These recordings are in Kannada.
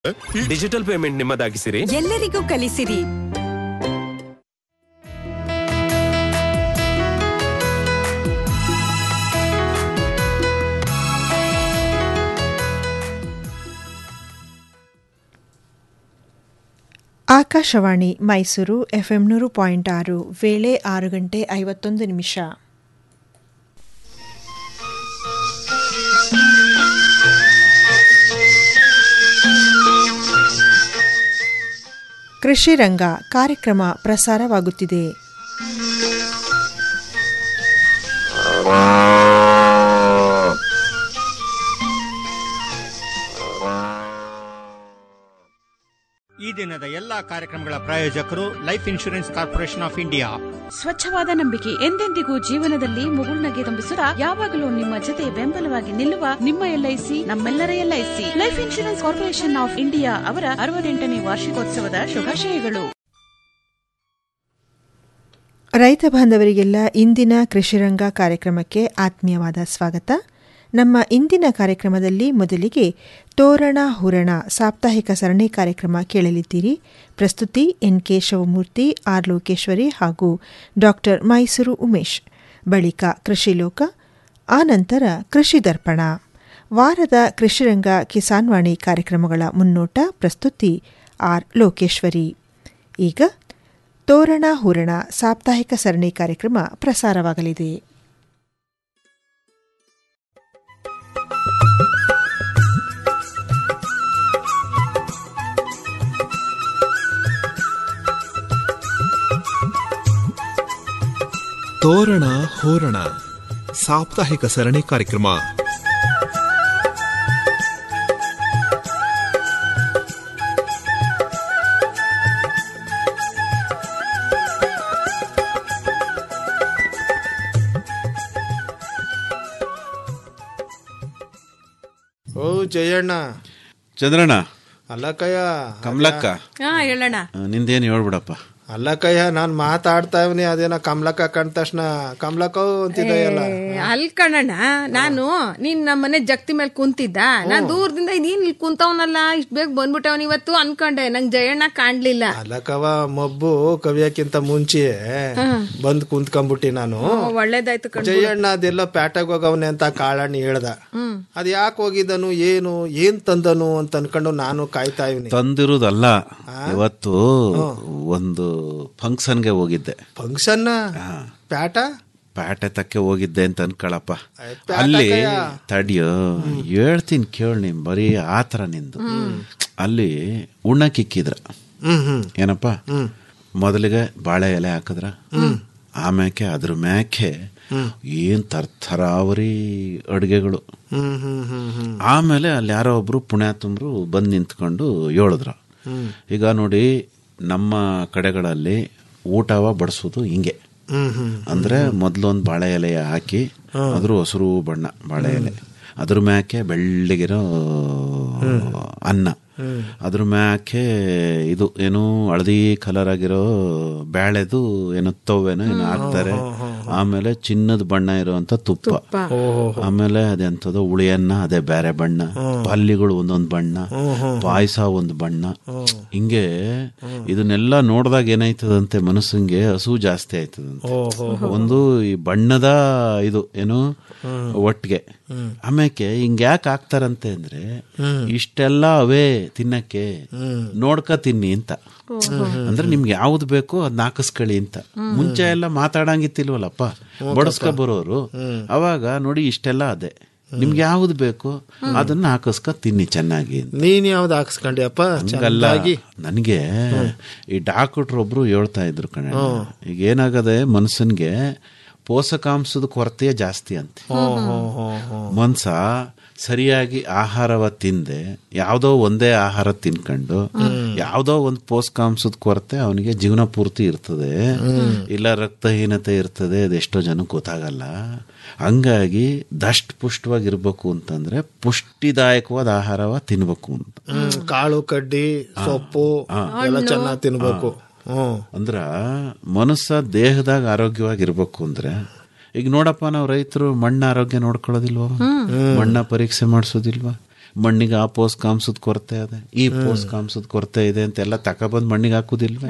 ಡಿಜಿಟಲ್ ಪೇಮೆಂಟ್ ನಿಮ್ಮದಾಗಿಸಿರಿ ಎಲ್ಲರಿಗೂ ಕಲಿಸಿರಿ ಆಕಾಶವಾಣಿ ಮೈಸೂರು ಎಫ್ಎಂ ನೂರು ಪಾಯಿಂಟ್ ಆರು ವೇಳೆ ಆರು ಗಂಟೆ ಐವತ್ತೊಂದು ನಿಮಿಷ ಕೃಷಿ ರಂಗ ಕಾರ್ಯಕ್ರಮ ಪ್ರಸಾರವಾಗುತ್ತಿದೆ ಈ ದಿನದ ಎಲ್ಲಾ ಕಾರ್ಯಕ್ರಮಗಳ ಪ್ರಾಯೋಜಕರು Life Insurance Corporation of India ಸ್ವಚ್ಛವಾದ ನಂಬಿಕೆ ಎಂದೆಂದಿಗೂ ಜೀವನದಲ್ಲಿ ಮುಗುಳ್ನಗೆ ತುಂಬಿಸುತ್ತಾ ಯಾವಾಗಲೂ ನಿಮ್ಮ ಜೊತೆ ಬೆಂಬಲವಾಗಿ ನಿಲ್ಲುವ ನಿಮ್ಮ ಎಲ್ಐಸಿ ನಮ್ಮೆಲ್ಲರ LIC Life Insurance Corporation of India ಅವರ ಅರವತ್ತೆಂಟನೇ ವಾರ್ಷಿಕೋತ್ಸವದ ಶುಭಾಶಯಗಳು ರೈತ ಬಾಂಧವರಿಗೆಲ್ಲ ಇಂದಿನ ಕೃಷಿರಂಗ ಕಾರ್ಯಕ್ರಮಕ್ಕೆ ಆತ್ಮೀಯವಾದ ಸ್ವಾಗತ ನಮ್ಮ ಇಂದಿನ ಕಾರ್ಯಕ್ರಮದಲ್ಲಿ ಮೊದಲಿಗೆ ತೋರಣ ಹೂರಣ ಸಾಪ್ತಾಹಿಕ ಸರಣಿ ಕಾರ್ಯಕ್ರಮ ಕೇಳಲಿದ್ದೀರಿ ಪ್ರಸ್ತುತಿ N K Shivamurthy R Lokeshwari ಹಾಗೂ ಡಾಕ್ಟರ್ ಮೈಸೂರು ಉಮೇಶ್ ಬಳಿಕ ಕೃಷಿ ಲೋಕ ಆನಂತರ ಕೃಷಿ ದರ್ಪಣ ವಾರದ ಕೃಷಿರಂಗ ಕಿಸಾನ್ವಾಣಿ ಕಾರ್ಯಕ್ರಮಗಳ ಮುನ್ನೋಟ ಪ್ರಸ್ತುತಿ ಆರ್ ಲೋಕೇಶ್ವರಿ ಈಗ ತೋರಣ ಹೂರಣ ಸಾಪ್ತಾಹಿಕ ಸರಣಿ ಕಾರ್ಯಕ್ರಮ ಪ್ರಸಾರವಾಗಲಿದೆ ತೋರಣ ಹೋರಣ ಸಾಪ್ತಾಹಿಕ ಸರಣಿ ಕಾರ್ಯಕ್ರಮ ಓ ಜಯಣ್ಣ ಚಂದ್ರಣ್ಣ ಅಲ್ಲಕ್ಕಯ್ಯ ಕಮಲಕ್ಕ ಹಾ ಹೇಳೋಣ ನಿಂದೇನು ಹೇಳ್ಬಿಡಪ್ಪ ಅಲ್ಲಕ್ಕಯ್ಯ ನಾನ್ ಮಾತಾಡ್ತಾ ಇವ್ನಿ ಅದೇನ ಕಮಲಕ್ಕ ಕಂಡ ತಕ್ಷಣ ಕಮಲಕ್ಕ ಅಂತಿದ್ದಲ್ಲ ಅಲ್ ಕಣಣ್ಣ ನಾನು ನೀನ್ ನಮ್ಮ ಮನೆ ಜಗ್ತಿ ಮೇಲೆ ಕುಂತಿದ್ದ ನಾನ್ ದೂರದಿಂದ ಇದೇನ್ ಇಲ್ಲಿ ಕುಂತವನಲ್ಲ ಇಷ್ಟ ಬೇಗ ಬಂದ್ಬಿಟ್ಟವನ್ ಇವತ್ತು ಅನ್ಕೊಂಡೆ ನಂಗ್ ಜಯಣ್ಣ ಕಾಣ್ಲಿಲ್ಲ ಅಲ್ಲಕ್ಕವ ಮಬ್ಬು ಕವಿಯಕ್ಕಿಂತ ಮುಂಚೆ ಬಂದ್ ಕುಂತ್ಕೊಂಡ್ಬಿಟ್ಟಿ ನಾನು ಓ, ಒಳ್ಳೇದಾಯ್ತು ಕಣ್ ಜಯಣ್ಣ ಅದೆಲ್ಲ ಪ್ಯಾಟಾಗ್ ಹೋಗವನೆ ಅಂತ ಕಾಳಣ್ಣ ಹೇಳ್ದ ಅದ್ ಯಾಕೆ ಹೋಗಿದನು ಏನು ಏನ್ ತಂದನು ಅಂತ ಅನ್ಕೊಂಡು ನಾನು ಕಾಯ್ತಾ ಇವ್ನಿ ತಂದಿರುವುದಲ್ಲ ಇವತ್ತು ಒಂದು ಫಂಕ್ಷನ್ಗೆ ಹೋಗಿದ್ದೆ ಫಂಕ್ಷನ್ ಪ್ಯಾಟ ಪ್ಯಾಟೆ ತಕ್ಕೆ ಹೋಗಿದ್ದೆ ಅಂತ ಅನ್ಕೊಳಪ್ಪ ಅಲ್ಲಿ ತಡಿಯೋ ಹೇಳ್ತೀನಿ ಕೇಳ ನಿಮ್ ಬರೀ ಆತರ ನಿಂದು ಅಲ್ಲಿ ಉಣ್ಣಕ್ಕಿಕ್ಕಿದ್ರ ಹ್ಮ್ ಹ್ಮ್ ಏನಪ್ಪ ಮೊದಲಿಗೆ ಬಾಳೆ ಎಲೆ ಹಾಕಿದ್ರ ಆಮ್ಯಾಕೆ ಅದ್ರ ಮ್ಯಾಕೆ ಏನ್ ತರ್ತರಾವರಿ ಅಡುಗೆಗಳು ಹ್ಮ್ ಹ್ಮ್ ಹ್ಮ್ ಹ್ಮ್ ಆಮೇಲೆ ಅಲ್ಲಿ ಯಾರೋ ಒಬ್ರು ಪುಣ್ಯಾತುಮ್ರು ಬಂದು ನಿಂತ್ಕೊಂಡು ಹೇಳಿದ್ರು ಈಗ ನೋಡಿ ನಮ್ಮ ಕಡೆಗಳಲ್ಲಿ ಊಟವ ಬಡಿಸೋದು ಹಿಂಗೆ ಹ್ಮ್ ಹ್ಮ್ ಅಂದ್ರೆ ಮೊದ್ಲೊಂದು ಬಾಳೆ ಎಲೆ ಹಾಕಿ ಅದ್ರ ಹಸಿರು ಬಣ್ಣ ಬಾಳೆ ಎಲೆ ಅದ್ರ ಮ್ಯಾಕೆ ಬೆಳ್ಳಗಿರೋ ಅನ್ನ ಅದ್ರ ಮ್ಯಾಕೆ ಇದು ಏನು ಹಳದಿ ಕಲರ್ ಆಗಿರೋ ಬ್ಯಾಳೆದು ಏನೋ ತವ್ವೇನೋ ಏನೋ ಹಾಕ್ತಾರೆ ಆಮೇಲೆ ಚಿನ್ನದ ಬಣ್ಣ ಇರುವಂತ ತುಪ್ಪ ಆಮೇಲೆ ಅದೆಂತದೋ ಹುಳಿಯನ್ನ ಅದೇ ಬೇರೆ ಬಣ್ಣ ಪಲ್ಲಿಗಳು ಒಂದೊಂದು ಬಣ್ಣ ಪಾಯಸ ಒಂದು ಬಣ್ಣ ಹಿಂಗೆ ಇದನ್ನೆಲ್ಲ ನೋಡಿದಾಗ ಏನಾಯ್ತದಂತೆ ಮನಸ್ಸಿಗೆ ಹಸು ಜಾಸ್ತಿ ಆಯ್ತದಂತೆ ಒಂದು ಈ ಬಣ್ಣದ ಇದು ಏನು ಒಟ್ಟಿಗೆ ಆಮೇಲೆ ಹಿಂಗ್ ಯಾಕೆ ಹಾಕ್ತಾರಂತೆ ಅಂದ್ರೆ ಇಷ್ಟೆಲ್ಲ ಅವೇ ತಿನ್ನಕ್ಕೆ ನೋಡ್ಕ ತಿನ್ನಿ ಅಂತ ಅಂದ್ರೆ ನಿಮ್ಗೆ ಯಾವ್ದು ಬೇಕೋ ಅದ್ನ ಹಾಕಿಸ್ಕೊಳ್ಳಿ ಅಂತ ಮುಂಚೆ ಎಲ್ಲ ಮಾತಾಡಂಗಿತ್ತಿಲ್ವಲ್ಲಪ್ಪ ಬಡಸ್ಕ ಬರೋರು ಅವಾಗ ನೋಡಿ ಇಷ್ಟೆಲ್ಲ ಅದೇ ನಿಮ್ಗೆ ಯಾವ್ದು ಬೇಕು ಅದನ್ನ ಹಾಕಿಸ್ಕ ತಿನ್ನಿ ಚೆನ್ನಾಗಿ ಅಂತ. ನೀನ್ ಯಾವ್ದು ಹಾಕ್ಸ್ಕೊಂಡಿಯಪ್ಪ ಹಂಗಲ್ಲ ಚೆನ್ನಾಗಿ ನನಗೆ ಈ ಡಾಕ್ಟ್ರೊಬ್ರು ಹೇಳ್ತಾ ಇದ್ರು ಕಣ ಈಗ ಏನಾಗದೆ ಮನುಷ್ಯನ್ಗೆ ಪೋಷಕಾಂಶದ ಕೊರತೆಯೇ ಜಾಸ್ತಿ ಅಂತೆ ಮನ್ಸ ಸರಿಯಾಗಿ ಆಹಾರವ ತಿಂದೆ ಯಾವುದೋ ಒಂದೇ ಆಹಾರ ತಿನ್ಕೊಂಡು ಯಾವುದೋ ಒಂದು ಪೋಷಕಾಂಶದ ಕೊರತೆ ಅವನಿಗೆ ಜೀವನ ಪೂರ್ತಿ ಇರ್ತದೆ ಇಲ್ಲ ರಕ್ತಹೀನತೆ ಇರ್ತದೆ ಅದೆಷ್ಟೋ ಜನಕ್ಕೆ ಗೊತ್ತಾಗಲ್ಲ ಹಂಗಾಗಿ ದಷ್ಟ ಪುಷ್ಟವಾಗಿರ್ಬೇಕು ಅಂತಂದ್ರೆ ಪುಷ್ಟಿದಾಯಕವಾದ ಆಹಾರವ ತಿನ್ಬೇಕು ಅಂತ ಹ್ಮ್, ಕಾಳು ಕಡ್ಡಿ ಸೊಪ್ಪು ಎಲ್ಲ ಚೆನ್ನಾಗಿ ತಿನ್ಬೇಕು ಹ್ಮ್ ಅಂದ್ರ ಮನಸ್ಸ ದೇಹದಾಗ ಆರೋಗ್ಯವಾಗಿರ್ಬೇಕು ಅಂದ್ರೆ ಈಗ ನೋಡಪ್ಪ ನಾವು ರೈತರು ಮಣ್ಣ ಆರೋಗ್ಯ ನೋಡ್ಕೊಳ್ಳೋದಿಲ್ವಾ ಮಣ್ಣ ಪರೀಕ್ಷೆ ಮಾಡಿಸೋದಿಲ್ವಾ ಮಣ್ಣಿಗೆ ಆ ಪೋಷಕಾಂಶದ ಕೊರತೆ ಇದೆ ಈ ಪೋಷಕಾಂಶದ ಕೊರತೆ ಇದೆ ಅಂತೆಲ್ಲ ತಕೊಬಂದ್ ಮಣ್ಣಿಗೆ ಹಾಕುದಿಲ್ವೇ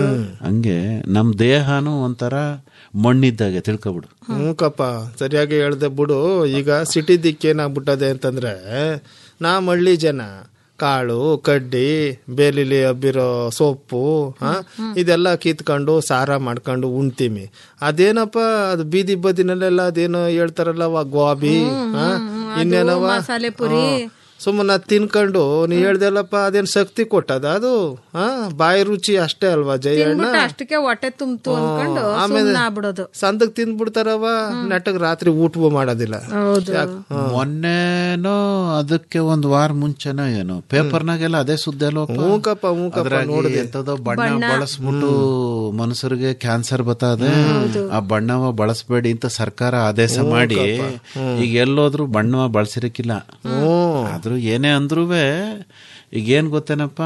ಹಂಗೆ ನಮ್ ದೇಹನೂ ಒಂಥರ ಮಣ್ಣಿದ್ದಾಗೆ ತಿಳ್ಕೊಬಿಡು ಹ್ಞೂಕಪ್ಪ ಸರಿಯಾಗಿ ಹೇಳ್ದೆ ಬಿಡು ಈಗ ಸಿಟಿ ದಿಕ್ಕೇನಾಗ್ಬಿಟ್ಟದೆ ಅಂತಂದ್ರೆ ನಾ ಹಳ್ಳಿ ಜನ ಕಾಳು ಕಡ್ಡಿ ಬೇಲಿಲಿ ಹಬ್ಬಿರೋ ಸೊಪ್ಪು ಹಾ ಇದೆಲ್ಲ ಕಿತ್ಕೊಂಡು ಸಾರ ಮಾಡ್ಕೊಂಡು ಉಣ್ತೀವಿ ಅದೇನಪ್ಪ ಅದು ಬೀದಿ ಬದಿನಲ್ಲೆಲ್ಲ ಅದೇನೋ ಹೇಳ್ತಾರಲ್ಲ ವಾ ಗೋಬಿ ಹಾ ಇನ್ನೇನವ ಮಸಾಲೆ ಪುರಿ ಸುಮ್ಮನೆ ತಿನ್ಕೊಂಡು ನೀ ಹೇಳ್ದಲ್ಲಪ್ಪ ಅದೇನ್ ಶಕ್ತಿ ಕೊಟ್ಟದ ಅದು ಹಾ ಬಾಯಿ ರುಚಿ ಅಷ್ಟೇ ಅಲ್ವಾ ಜಯಣ್ಣ ತಿನ್ಬಿಟ್ಟು ಅಷ್ಟಕ್ಕೆ ಹೊಟ್ಟೆ ತುಂಬ್ತು ಅನ್ಕೊಂಡು ಸುಮ್ನೆ ಆಗ್ಬಿಡೋದು ಸಂದಕ್ ತಿಂದ್ಬಿಡ್ತಾರವ ನೆಟ್ಟಗ್ ರಾತ್ರಿ ಊಟವೂ ಮಾಡೋದಿಲ್ಲ ಹೌದು ಮೊನ್ನೆನೋ ಅದಕ್ಕೆ ಒಂದ್ ವಾರ ಮುಂಚೆನೋ ಏನು ಪೇಪರ್ನಾಗೆಲ್ಲ ಅದೇ ಸುದ್ದಿ ಅಲ್ವ ಹ್ಞೂಕಪ್ಪ ಹ್ಞೂಕಪ್ಪ ಅದ್ರಾಗಿ ಎಂತದೋ ಬಣ್ಣ ಬಳಸ್ಬಿಟ್ಟು ಮನುಷ್ಯರಿಗೆ ಕ್ಯಾನ್ಸರ್ ಬರ್ತದೆ ಆ ಬಣ್ಣವ ಬಳಸಬೇಡಿ ಅಂತ ಸರ್ಕಾರ ಆದೇಶ ಮಾಡಿ ಈಗ ಎಲ್ಲೋದ್ರು ಬಣ್ಣವ ಬಳಸಿರಕ್ಕಿಲ್ಲ ಆದ್ರೂ ಏನೇ ಅಂದ್ರೂವೆ ಈಗ ಏನ್ ಗೊತ್ತೇನಪ್ಪ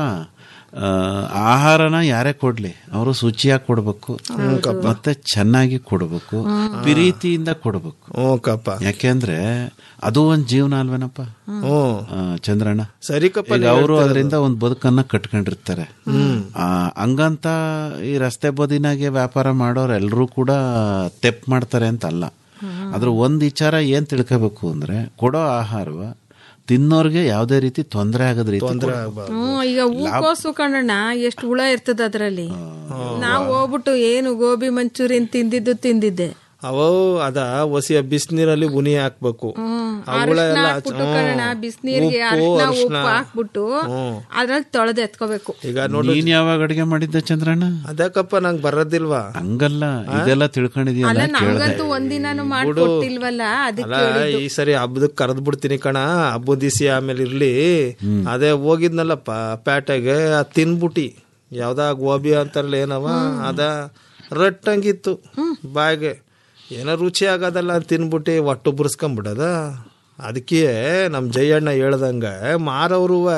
ಆ, ಆಹಾರನ ಯಾರೇ ಕೊಡ್ಲಿ ಅವರು ಶುಚಿಯಾಗಿ ಕೊಡ್ಬೇಕು ಮತ್ತೆ ಚೆನ್ನಾಗಿ ಕೊಡ್ಬೇಕು ಪ್ರೀತಿಯಿಂದ ಕೊಡ್ಬೇಕು ಹ್ಞೂಕಪ್ಪ ಯಾಕೆಂದ್ರೆ ಅದು ಒಂದ್ ಜೀವನ ಅಲ್ವೇನಪ್ಪ ಹ್ಞೂ ಆ, ಚಂದ್ರಣ್ಣ ಸರಿಕಪ್ಪ ಈಗ ಅವರು ಅದರಿಂದ ಒಂದ್ ಬದುಕನ್ನ ಕಟ್ಕೊಂಡಿರ್ತಾರೆ ಆ, ಹಂಗಂತ ಈ ರಸ್ತೆ ಬದಿನಾಗೆ ವ್ಯಾಪಾರ ಮಾಡೋರು ಎಲ್ರೂ ಕೂಡ ತೆಪ್ ಮಾಡ್ತಾರೆ ಅಂತ ಅಲ್ಲ ಅದ್ರ ಒಂದ್ ವಿಚಾರ ಏನ್ ತಿಳ್ಕೋಬೇಕು ಅಂದ್ರೆ ಕೊಡೋ ಆಹಾರವ ತಿನ್ನೋರ್ಗೆ ಯಾವ್ದೇ ರೀತಿ ತೊಂದರೆ ಆಗದ ರೀತಿ ಕೊಡ್ಬೇಕು. ಹ್ಮ್ ಈಗ ಹೂಕೋಸು ಕಣ್ಣಣ್ಣ ಎಷ್ಟು ಹುಳ ಇರ್ತದ ಅದ್ರಲ್ಲಿ ನಾವು ಹೋಗ್ಬಿಟ್ಟು ಏನು ಗೋಬಿ ಮಂಚೂರಿಯನ್ ತಿಂದಿದ್ದು ತಿಂದಿದ್ದೆ ಅವು ಅದ ಒಸಿಯ ಬಿಸಿನೀರಲ್ಲಿ ಉನಿ ಹಾಕ್ಬೇಕು ಅವುಗಳ ಅರಿಶಿನ ಎಲ್ಲ ಹಾಕ್ಬಿಟ್ಟು ಕಣಣ್ಣ ಬಿಸಿನೀರಿಗೆ ಅರಿಶಿನ ಉಪ್ಪು ಹಾಕ್ಬಿಟ್ಟು ಅದ್ರಲ್ಲಿ ತೊಳೆದು ಎತ್ಕೋಬೇಕು ಈಗ ನೋಡು ನೀನ್ ಯಾವಾಗ ಅಡಿಗೆ ಮಾಡಿದ್ದೆ ಚಂದ್ರಣ್ಣ ಅದಕ್ಕಪ್ಪ ನಂಗೆ ಬರೋದಿಲ್ವಾ ಹಂಗಲ್ಲ ಇದೆಲ್ಲ ತಿಳ್ಕೊಂಡಿದೀಯಲ್ಲ ಅಲ್ಲ ನಮ್ಗಂತೂ ಒಂದಿನಾನು ಮಾಡ್ಕೊಟ್ಟಿಲ್ವಲ್ಲ ಅದಕ್ಕೆ ಅಲ್ಲ ಈ ಸರಿ ಹಬ್ಬದಕ್ ಕರೆದ್ ಬಿಡ್ತೀನಿ ಕಣ ಹಬ್ಬದ ದಿಸಿ ಆಮೇಲೆ ಇರ್ಲಿ ಅದೇ ಹೋಗಿದ್ನಲ್ಲಪ್ಪ ಪ್ಯಾಟೆಗೆ ಅದ್ ತಿನ್ಬಿಟ್ಟಿ ಯಾವ್ದಾ ಗೋಬಿ ಅಂತಾರಲ್ಲ ಏನವ ಅದ ರಟ್ಟಂಗಿತ್ತು ಬಾಯಿಗೆ ಏನೋ ರುಚಿ ಆಗೋದಲ್ಲ ಅಂತ ತಿನ್ಬಿಟ್ಟು ಒಟ್ಟು ಬುರ್ಸ್ಕೊಂಬಿಡದ ಅದಕ್ಕೆ ನಮ್ಮ ಜಯಣ್ಣ ಹೇಳ್ದಂಗೆ ಮಾರವ್ರುವ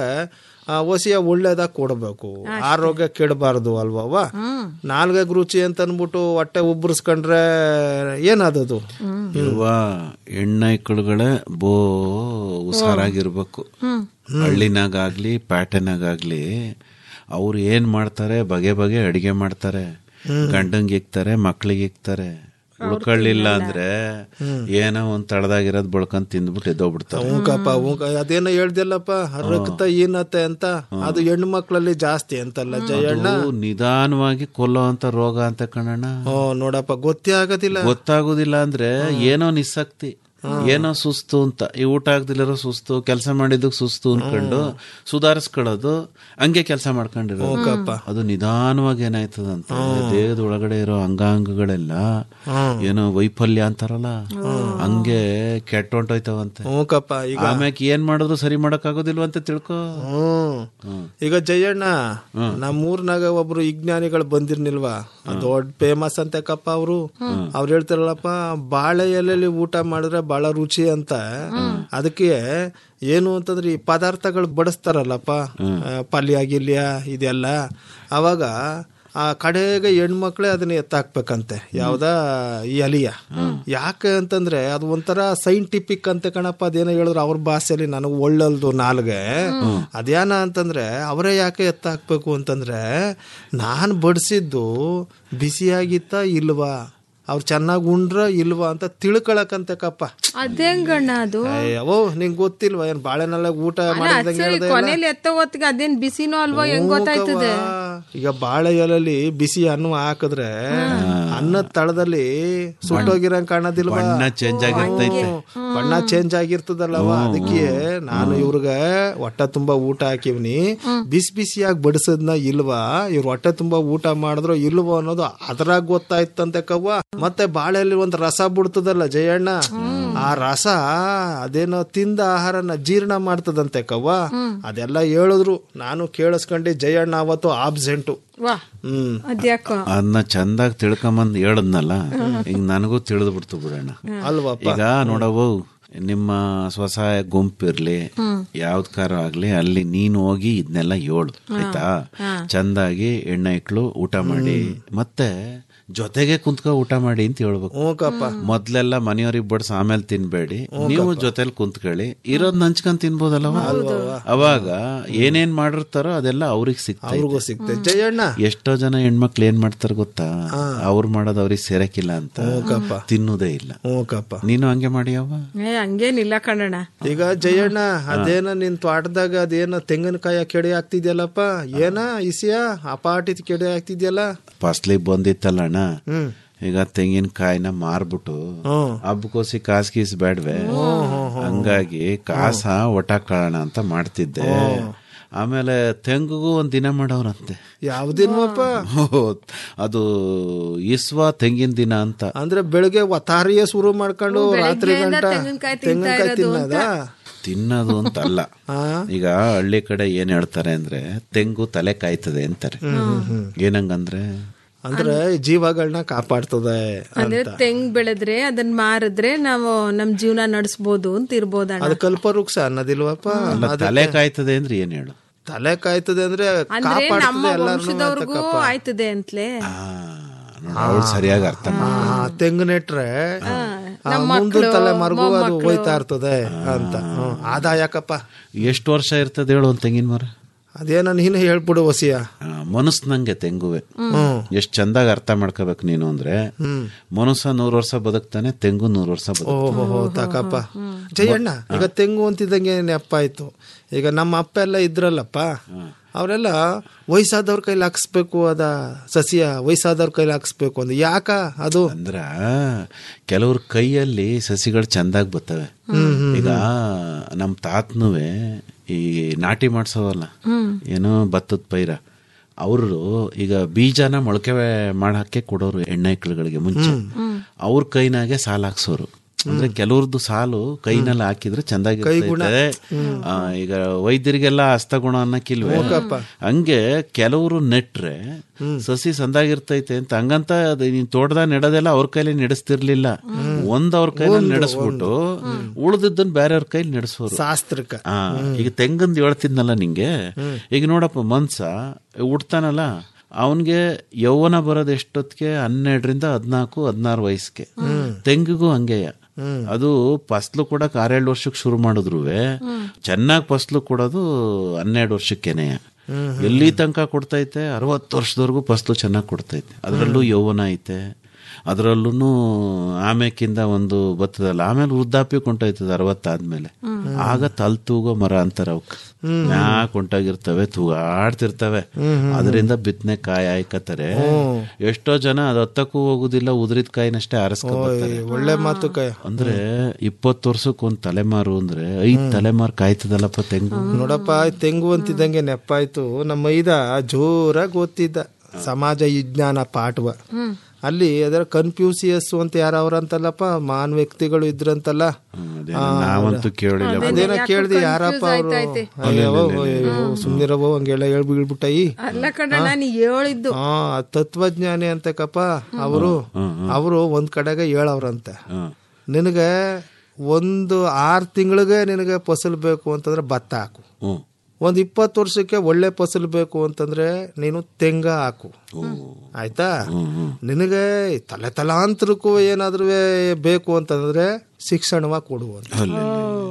ಒಸಿಯ ಒಳ್ಳೇದಾಗ ಕೊಡಬೇಕು ಆರೋಗ್ಯ ಕೆಡಬಾರ್ದು ಅಲ್ವವ ನಾಲ್ಕಾಗ ರುಚಿ ಅಂತ ಅನ್ಬಿಟ್ಟು ಹೊಟ್ಟೆ ಉಬ್ಬರಿಸ್ಕೊಂಡ್ರೆ ಏನಾದದು ಇರುವ ಹೆಣ್ಣೈಕಳುಗಳೇ ಬೋ ಹುಷಾರಾಗಿರ್ಬೇಕು ಹಳ್ಳಿನಾಗಾಗ್ಲಿ ಪ್ಯಾಟೆನಾಗಾಗ್ಲಿ ಅವ್ರು ಏನ್ ಮಾಡ್ತಾರೆ ಬಗೆ ಬಗೆ ಅಡಿಗೆ ಮಾಡ್ತಾರೆ ಗಂಡಂಗೆ ಇಕ್ತಾರೆ ಮಕ್ಳಿಗೆ ಇಕ್ತಾರೆ ಉಳ್ಕೊಳ್ಳಿಲ್ಲ ಅಂದ್ರೆ ಏನೋ ಒಂದ್ ತಳದಾಗಿರೋದ್ ಬಳ್ಕೊಂಡ್ ತಿಂದ್ಬಿಟ್ಟು ಎದ್ದೋಗ್ಬಿಡ್ತಾರೆ ಹ್ಞೂಕಪ್ಪ ಹ್ಞೂಕ ಅದೇನೋ ಹೇಳ್ದಿಲ್ಲಪ್ಪ ರಕ್ತ ಏನತ್ತೆ ಅಂತ ಅದು ಹೆಣ್ಣು ಮಕ್ಕಳಲ್ಲಿ ಜಾಸ್ತಿ ಅಂತಲ್ಲ ಜಯಣ್ಣ ಅದು ನಿಧಾನವಾಗಿ ಕೊಲ್ಲೋ ಅಂತ ರೋಗ ಅಂತ ಕಣಣ್ಣ ಓ ನೋಡಪ್ಪ ಗೊತ್ತೇ ಆಗೋದಿಲ್ಲ ಗೊತ್ತಾಗುದಿಲ್ಲ ಅಂದ್ರೆ ಏನೋ ನಿಸ್ಸಕ್ತಿ ಏನೋ ಸುಸ್ತು ಅಂತ ಈ ಊಟ ಆಗ್ದಿಲ್ಲಿರೋ ಸುಸ್ತು ಕೆಲಸ ಮಾಡಿದ್ದಕ್ಕೆ ಸುಸ್ತು ಅನ್ಕೊಂಡು ಸುಧಾರಿಸ್ಕೊಳ್ಳೋದು ಹಂಗೆ ಕೆಲಸ ಮಾಡ್ಕೊಂಡಿರೋ ಅದು ನಿಧಾನವಾಗಿ ಏನಾಯ್ತದಂತ ದೇಹದ ಒಳಗಡೆ ಇರೋ ಅಂಗಾಂಗಗಳೆಲ್ಲ ಏನೋ ವೈಫಲ್ಯ ಅಂತಾರಲ್ಲ ಹಂಗೆ ಕೆಟ್ಟ ಹೊಂಟೋಯ್ತವಂತೆ ಹ್ಞೂಕಪ್ಪ ಈಗ ಆಮ್ಯಾಕೆ ಏನ್ ಮಾಡಿದ್ರು ಸರಿ ಮಾಡಕ್ ಆಗೋದಿಲ್ವ ಅಂತ ತಿಳ್ಕೊ ಹ್ಮ್ ಈಗ ಜಯಣ್ಣ ನಮ್ಮೂರ್ನಾಗ ಒಬ್ರು ವಿಜ್ಞಾನಿಗಳು ಬಂದಿರ್ನಿಲ್ವಾ ದೊಡ್ಡ ಫೇಮಸ್ ಅಂತೆಕಪ್ಪ ಅವರು ಅವ್ರು ಹೇಳ್ತಾರಲ್ಲಪ್ಪ ಬಾಳೆ ಎಲೆಲಿ ಊಟ ಮಾಡಿದ್ರೆ ಬಹಳ ರುಚಿ ಅಂತ ಅದಕ್ಕೆ ಏನು ಅಂತಂದ್ರೆ ಈ ಪದಾರ್ಥಗಳು ಬಡಿಸ್ತಾರಲ್ಲಪ್ಪ ಆ, ಪಲ್ಯ ಗಿಲ್ಯ ಇದೆಲ್ಲ ಅವಾಗ ಆ ಕಡೆಗೆ ಹೆಣ್ಮಕ್ಳೇ ಅದನ್ನ ಎತ್ತಾಕ್ಬೇಕಂತೆ ಯಾವ್ದಾ ಈ ಅಲಿಯ ಯಾಕೆ ಅಂತಂದ್ರೆ ಅದು ಒಂಥರ ಸೈಂಟಿಫಿಕ್ ಅಂತ ಕಣಪ್ಪ ಅದೇನೋ ಹೇಳಿದ್ರು ಅವ್ರ ಭಾಷೆಯಲ್ಲಿ ನನಗೆ ಒಳ್ಳಲ್ದು ನಾಲ್ಗೆ ಅದೇನ ಅಂತಂದ್ರೆ ಅವರೇ ಯಾಕೆ ಎತ್ತಾಕ್ಬೇಕು ಅಂತಂದ್ರೆ ನಾನು ಬಡಿಸಿದ್ದು ಬಿಸಿಯಾಗಿತ್ತ ಇಲ್ವಾ ಅವ್ರು ಚೆನ್ನಾಗಿ ಉಂಡ್ರ ಇಲ್ವಾ ಅಂತ ತಿಳ್ಕೊಳಕಂತಕಪ್ಪ ಅದೇಂಗಣ್ಣ ಅದು ಅವೋ ನಿಂಗೆ ಗೊತ್ತಿಲ್ವಾ ಏನ್ ಬಾಳೆನೆಲ್ಲ ಊಟ ಅಲ್ಲ ಮಾಡಿದಂಗೆ ಸರಿ ಕೊನೆಯಲ್ಲಿ ಎತ್ತ ಹೊತ್ತಿಗೆ ಅದೇನ್ ಬಿಸಿನೋ ಅಲ್ವೋ ಹೆಂಗ್ ಗೊತ್ತಾಯ್ತದೆ ಈಗ ಬಾಳೆ ಎಲೆಲಿ ಬಿಸಿ ಅನ್ನ ಹಾಕಿದ್ರೆ ಅನ್ನದ ತಳದಲ್ಲಿ ಸುಟ್ಟೋಗಿರಂಗ್ ಕಾಣೋದಿಲ್ವಾ ಬಣ್ಣ ಚೇಂಜ್ ಆಗಿರ್ತೈತೆ ಬಣ್ಣ ಚೇಂಜ್ ಆಗಿರ್ತದಲ್ಲವ ಅದಕ್ಕೆ ನಾನು ಇವ್ರಿಗೆ ಹೊಟ್ಟೆ ತುಂಬಾ ಊಟ ಹಾಕಿವ್ನಿ ಬಿಸಿ ಬಿಸಿಯಾಗಿ ಬಡಿಸದ್ನ ಇಲ್ವಾ ಇವ್ರ ಹೊಟ್ಟೆ ತುಂಬಾ ಊಟ ಮಾಡಿದ್ರು ಇಲ್ವೋ ಅನ್ನೋದು ಅದ್ರಾಗ ಗೊತ್ತಾಯ್ತಂತೆ ಕವ್ವ ಮತ್ತೆ ಬಾಳೆಯಲ್ಲಿ ಒಂದ್ ರಸ ಬಿಡ್ತದಲ್ಲ ಜಯಣ್ಣ ಆ ರಸ ಅದೇನೋ ತಿಂದ ಆಹಾರನ ಜೀರ್ಣ ಮಾಡ್ತದಂತೆ ಕವ್ವ ಅದೆಲ್ಲ ಹೇಳಿದ್ರು ನಾನು ಕೇಳಿಸ್ಕೊಂಡೆ ಜಯಣ್ಣ ಅವತ್ತು ಆಬ್ಸೆಂಟು ವಾ ಹ್ಮ್ ಅದ್ಯಾಕೋ ಅದನ್ನ ಚಂದಾಗಿ ತಿಳ್ಕೊಂಬಂದ್ ಹೇಳದ್ನಲ್ಲ ಈಗ ನನಗೂ ತಿಳಿದು ಬಿಡ್ತು ಬಿಡೋಣ ಅಲ್ವಪ್ಪ ಈಗ ನೋಡವು ನಿಮ್ಮ ಸ್ವಸಹಾಯ ಗುಂಪಿರ್ಲಿ ಯಾವ್ದಕಾರ ಆಗ್ಲಿ ಅಲ್ಲಿ ನೀನು ಹೋಗಿ ಇದನ್ನೆಲ್ಲ ಹೇಳು ಆಯ್ತಾ ಚಂದಾಗಿ ಎಣ್ಣೆ ಇಕ್ಳು ಊಟ ಮಾಡಿ ಮತ್ತೆ ಜೊತೆಗೆ ಕುಂತ್ಕೊ ಊಟ ಮಾಡಿ ಅಂತ ಹೇಳ್ಬೇಕು ಹ್ಞೂಕಪ್ಪ ಮೊದ್ಲೆಲ್ಲ ಮನೆಯವ್ರಿಗೆ ಬಡ್ಸ್ ಆಮೇಲೆ ತಿನ್ಬೇಡಿ ನೀವು ಜೊತೆಲಿ ಕುಂತ್ಕೊಳ್ಳಿ ಇರೋದ್ ನಂಚ್ಕೊಂಡ್ ತಿನ್ಬೋದಲ್ಲವ ಅವಾಗ ಏನೇನ್ ಮಾಡಿರ್ತಾರೋ ಅದೆಲ್ಲ ಅವ್ರಿಗೆ ಸಿಗ್ತಾ ಅವ್ರಿಗೂ ಸಿಗ್ತದೆ ಜಯಣ್ಣ ಎಷ್ಟೋ ಜನ ಹೆಣ್ಮಕ್ಳು ಏನ್ ಮಾಡ್ತಾರ ಗೊತ್ತಾ ಅವ್ರು ಮಾಡೋದು ಅವ್ರಿಗೆ ಸೇರಕ್ಕಿಲ್ಲ ಅಂತ ತಿನ್ನುವುದೇ ಇಲ್ಲ ಹ್ಞೂಕಪ್ಪ ನೀನು ಹಂಗೆ ಮಾಡಿಯವ್ವ ಏ ಹಂಗೇನಿಲ್ಲ ಕಣಣ್ಣ ಈಗ ಜಯಣ್ಣ ಅದೇನ ನಿನ್ ತೋಟದಾಗ ಅದೇನ ತೆಂಗಿನಕಾಯ ಕೆಡೆ ಆಗ್ತಿದ್ಯಲ್ಲಪ್ಪ ಏನ ಇಸಿಯ ಅಪಾಟಿದ್ ಕೆಡೆ ಆಗ್ತಿದ್ಯಲ್ಲ ಫಸ್ಲಿಗೆ ಬಂದಿತ್ತಲ್ಲ ಅಣ್ಣ ಈಗ ತೆಂಗಿನಕಾಯಿನ ಮಾರ್ಬಿಟ್ಟು ಹಬ್ಬಕೋಸಿ ಕಾಸ್ ಗೀಸ್ ಬೇಡ್ವೆ ಹಂಗಾಗಿ ಕಾಸ ಒಟ್ಟಾಕೊಳ್ಳೋಣ ಅಂತ ಮಾಡ್ತಿದ್ದೆ ಆಮೇಲೆ ತೆಂಗಿಗೂ ಒಂದ್ ದಿನ ಮಾಡವ್ರಂತೆ ಯಾವ್ದಿನ್ವಪ್ಪ ಓ, ಅದು ಇಸ್ವ ತೆಂಗಿನ ದಿನ ಅಂತ ಅಂದ್ರೆ ಬೆಳಗ್ಗೆ ಒತ್ತಾರಿಯ ಶುರು ಮಾಡ್ಕೊಂಡು ರಾತ್ರಿ ಗಂಟ ತೆಂಗಿನ್ಕಾಯಿ ತಿಂತಾ ತೆಂಗಿನಕಾಯಿ ಇರೋದು ತಿನ್ನದ ತಿನ್ನೋದು ಅಂತ ಅಲ್ಲ ಈಗ ಹಳ್ಳಿ ಕಡೆ ಏನ್ ಹೇಳ್ತಾರೆ ಅಂದ್ರೆ ತೆಂಗು ತಲೆ ಕಾಯ್ತದೆ ಅಂತಾರೆ ಏನಂಗಂದ್ರೆ ಅಂದ್ರೆ ಜೀವಗಳನ್ನ ಕಾಪಾಡ್ತದೆ ಅಂದ್ರೆ ತೆಂಗ್ ಬೆಳೆದ್ರೆ ಅದನ್ನ ಮಾರಿದ್ರೆ ನಾವು ನಮ್ ಜೀವನ ನಡೆಸ್ಬೋದು ಅಂತ ಇರ್ಬೋದಣ್ಣ ಅದು ಕಲ್ಪವೃಕ್ಷ ಅನ್ನೋದಿಲ್ವಪ್ಪ ಅಲ್ಲ ತಲೆ ಕಾಯ್ತದೆ ಅಂದ್ರೆ ಏನ್ ಹೇಳು ತಲೆ ಕಾಯ್ತದೆ ಅಂದ್ರೆ ಅಂದ್ರೆ ನಮ್ಮ ಕಾಪಾಡ್ತದೆ ಎಲ್ಲಾರ್ನೂ ವಂಶದವ್ರಿಗೂ ಅಂತಕ್ಕಪ್ಪ. ಆಯ್ತದೆ ಅಂತಲೇ ಆ, ನೋಡು, ಅವ್ಳು ಸರಿಯಾಗಿ ಅರ್ಥ ಮಾಡ ಆ, ತೆಂಗು ನೆಟ್ರೆ ಆ, ಮುಂದಿನ ತಲೆಮಾರ್ಗೂ ಅದು ಹೋಯ್ತಾ ಇರ್ತದೆ ಅಂತ ಹ್ಮ್. ಆದಾಯಕಪ್ಪ ಎಷ್ಟು ವರ್ಷ ಇರ್ತದೆ ಹೇಳು ಒಂದ್ ತೆಂಗಿನ ಮರ ಅದೇನ ನೀನು ಹೇಳ್ಬಿಡು ವಸಿಯ ಮನಸ್ ನಂಗೆ ತೆಂಗುವೆ ಎಷ್ಟ್ ಚಂದಾಗ ಅರ್ಥ ಮಾಡ್ಕೋಬೇಕು ನೀನು ಅಂದ್ರೆ ಮನುಷ್ಯ ನೂರ್ ವರ್ಷ ಬದುಕ್ತಾನೆ ತೆಂಗು ನೂರ್ ವರ್ಷ ಬದುಕ್ ಓಹೋ ತಕಪ್ಪ ಜಯಣ್ಣ ಈಗ ತೆಂಗು ಅಂತಿದ್ದಂಗೆ ನೆಪ್ಪ ಆಯ್ತು ಈಗ ನಮ್ಮ ಅಪ್ಪ ಎಲ್ಲ ಇದ್ರಲ್ಲಪ್ಪ ಅವರೆಲ್ಲ ವಯಸ್ಸಾದವ್ರ ಕೈಲಿ ಹಾಕ್ಸ್ಬೇಕು ಅದ ಸಸಿಯ ವಯಸ್ಸಾದವ್ರ ಕೈಲಿ ಹಾಕ್ಸ್ಬೇಕು ಅಂದ ಯಾಕ ಅದು ಅಂದ್ರ ಕೆಲವ್ರ ಕೈಯಲ್ಲಿ ಸಸಿಗಳು ಚಂದಾಗ್ ಬರ್ತವೆ ಈಗ ನಮ್ ತಾತನುವೆ ಈ ನಾಟಿ ಮಾಡ್ಸೋವಲ್ಲ ಏನೋ ಭತ್ತದ ಪೈರ ಅವರು ಈಗ ಬೀಜನ ಮೊಳಕೆ ಮಾಡಕ್ಕೆ ಕೊಡೋರು ಹೆಣ್ಣೈಕ್ಳುಗಳಿಗೆ ಮುಂಚೆ ಅವ್ರ ಕೈನಾಗೆ ಸಾಲ ಹಾಕ್ಸೋರು ಅಂದ್ರೆ ಕೆಲವ್ರದ್ದು ಸಾಲು ಕೈನಲ್ಲಿ ಹಾಕಿದ್ರೆ ಚಂದಾಗಿರ್ತೈತೆ ಆ, ಈಗ ವೈದ್ಯರಿಗೆಲ್ಲ ಹಸ್ತಗುಣ ಅನ್ನಕ್ಕಿಲ್ವೇ ಹಂಗೆ ಕೆಲವರು ನೆಟ್ರೆ ಸಸಿ ಸಂದಾಗಿರ್ತೈತೆ ಅಂತ ಹಂಗಂತ ಅದು ನೀನ್ ತೋಟದಾಗ ನೆಡೋದೆಲ್ಲ ಅವ್ರ ಕೈಲಿ ನಡೆಸ್ತಿರ್ಲಿಲ್ಲ ಒಂದ್ ಅವ್ರ ಕೈಲಿ ನಡೆಸ್ಬಿಟ್ಟು ಉಳ್ದಿದ್ದನ್ ಬೇರೆಯವ್ರ ಕೈಲಿ ನಡೆಸೋರು ಶಾಸ್ತ್ರಕ್ಕ ಆ ಈಗ ತೆಂಗಂದ್ ಹೇಳ್ತಿದ್ನಲ್ಲ ನಿಂಗೆ ಈಗ ನೋಡಪ್ಪ ಮನ್ಸ ಉಡ್ತಾನಲ್ಲ ಅವನ್ಗೆ ಯೌವನ ಬರೋದು ಎಷ್ಟೊತ್ತಿಗೆ ಹನ್ನೆರಡರಿಂದ ಹದ್ನಾಲ್ಕು ಹದಿನಾರು ವಯಸ್ಸಿಗೆ ತೆಂಗಿಗೂ ಹಂಗೆಯ ಅದು ಫಸ್ಲು ಕೂಡ ಆರೇಳು ವರ್ಷಕ್ಕೆ ಶುರು ಮಾಡಿದ್ರುವೆ ಚೆನ್ನಾಗಿ ಫಸ್ಲು ಕೊಡೋದು ಹನ್ನೆರಡು ವರ್ಷಕ್ಕೇನೆಯ ಎಲ್ಲಿ ತನಕ ಕೊಡ್ತೈತೆ ಅರವತ್ತು ವರ್ಷದವರೆಗೂ ಫಸ್ಲು ಚೆನ್ನಾಗಿ ಕೊಡ್ತೈತೆ ಅದರಲ್ಲೂ ಯೌವನ ಐತೆ ಅದರಲ್ಲೂ ಆಮೇಕಿಂದ ಒಂದು ಬತ್ತದಲ್ಲ ಆಮೇಲೆ ವೃದ್ಧಾಪ್ಯ ಕೊಂಟೋಯ್ತದೆ ಅರವತ್ತಾದ್ಮೇಲೆ ಆಗ ತಲ್ ತೂಗೋ ಮರ ಅಂತಾರ ಅವಕ್ ಮ್ಯಾಕ್ ಹೊಂಟಾಗಿರ್ತವೆ ತೂಗಾಡ್ತಿರ್ತವೆ ಅದರಿಂದ ಬಿತ್ತನೆ ಕಾಯಿ ಆಯ್ಕತಾರೆ ಎಷ್ಟೋ ಜನ ಅದು ಹತ್ತಕ್ಕೂ ಹೋಗುದಿಲ್ಲ ಉದ್ರಿದ ಕಾಯಿನಷ್ಟೇ ಆರಿಸ್ಕೊತಾರೆ ಒಳ್ಳೆ ಮಾತು ಕೈ ಅಂದ್ರೆ ಇಪ್ಪತ್ತು ವರ್ಷಕ್ಕೆ ಒಂದ್ ತಲೆಮಾರು ಅಂದ್ರೆ ಐದ್ ತಲೆಮಾರು ಕಾಯ್ತದಲ್ಲಪ್ಪ ತೆಂಗು ನೋಡಪ್ಪ ತೆಂಗು ಅಂತಿದ್ದಂಗೆ ನೆಪ್ಪಾಯ್ತು ನಮ್ಮ ಐದ ಜೋರಾಗಿ ಓದ್ತಿದ್ದ ಸಮಾಜ ವಿಜ್ಞಾನ ಪಾಠವ ಅಲ್ಲಿ ಅದರ ಕನ್ಫ್ಯೂಸಿಯಸ್ ಅಂತ ಯಾರು ಅವ್ರಂತಲ್ಲಪ್ಪ ಮಾನ್ ವ್ಯಕ್ತಿಗಳು ಇದ್ರಂತಲ್ಲ ಅದೇನೋ ನಾವಂತೂ ಕೇಳಿಲ್ಲ ಅದೇನ ಕೇಳ್ದಿ ಯಾರಪ್ಪ ಅವರು ಸುಮ್ನಿರವೋ ಹಂಗೆಲ್ಲ ಹೇಳ್ಬಿಡ್ಬಿಟ್ಟೈ ಅಲ್ಲ ಕಣಣ್ಣ ನೀ ಹೇಳಿದ್ದು ಹಾ ತತ್ವಜ್ಞಾನಿ ಅಂತಕಪ್ಪ ಅವರು ಅವರು ಒಂದ್ ಕಡೆಗೆ ಹೇಳವ್ರಂತೆ ನಿನಗೆ ಒಂದು ಆರು ತಿಂಗಳಿಗೆ ನಿನಗೆ ಫಸಲ್ ಬೇಕು ಅಂತಂದ್ರೆ ಭತ್ತ ಹಾಕು ಹ್ಮ್ ಒಂದ್ ಇಪ್ಪತ್ತು ವರ್ಷಕ್ಕೆ ಒಳ್ಳೆ ಫಸಲ್ ಬೇಕು ಅಂತಂದ್ರೆ ನೀನು ತೆಂಗ ಹಾಕು ಆಯ್ತಾ ನಿನಗೆ ತಲೆ ತಲಾಂತರಕ್ಕೂ ಏನಾದ್ರೂ ಬೇಕು ಅಂತಂದ್ರೆ ಶಿಕ್ಷಣವ ಕೊಡು ಅಂತ ಅಲ್ಲಿ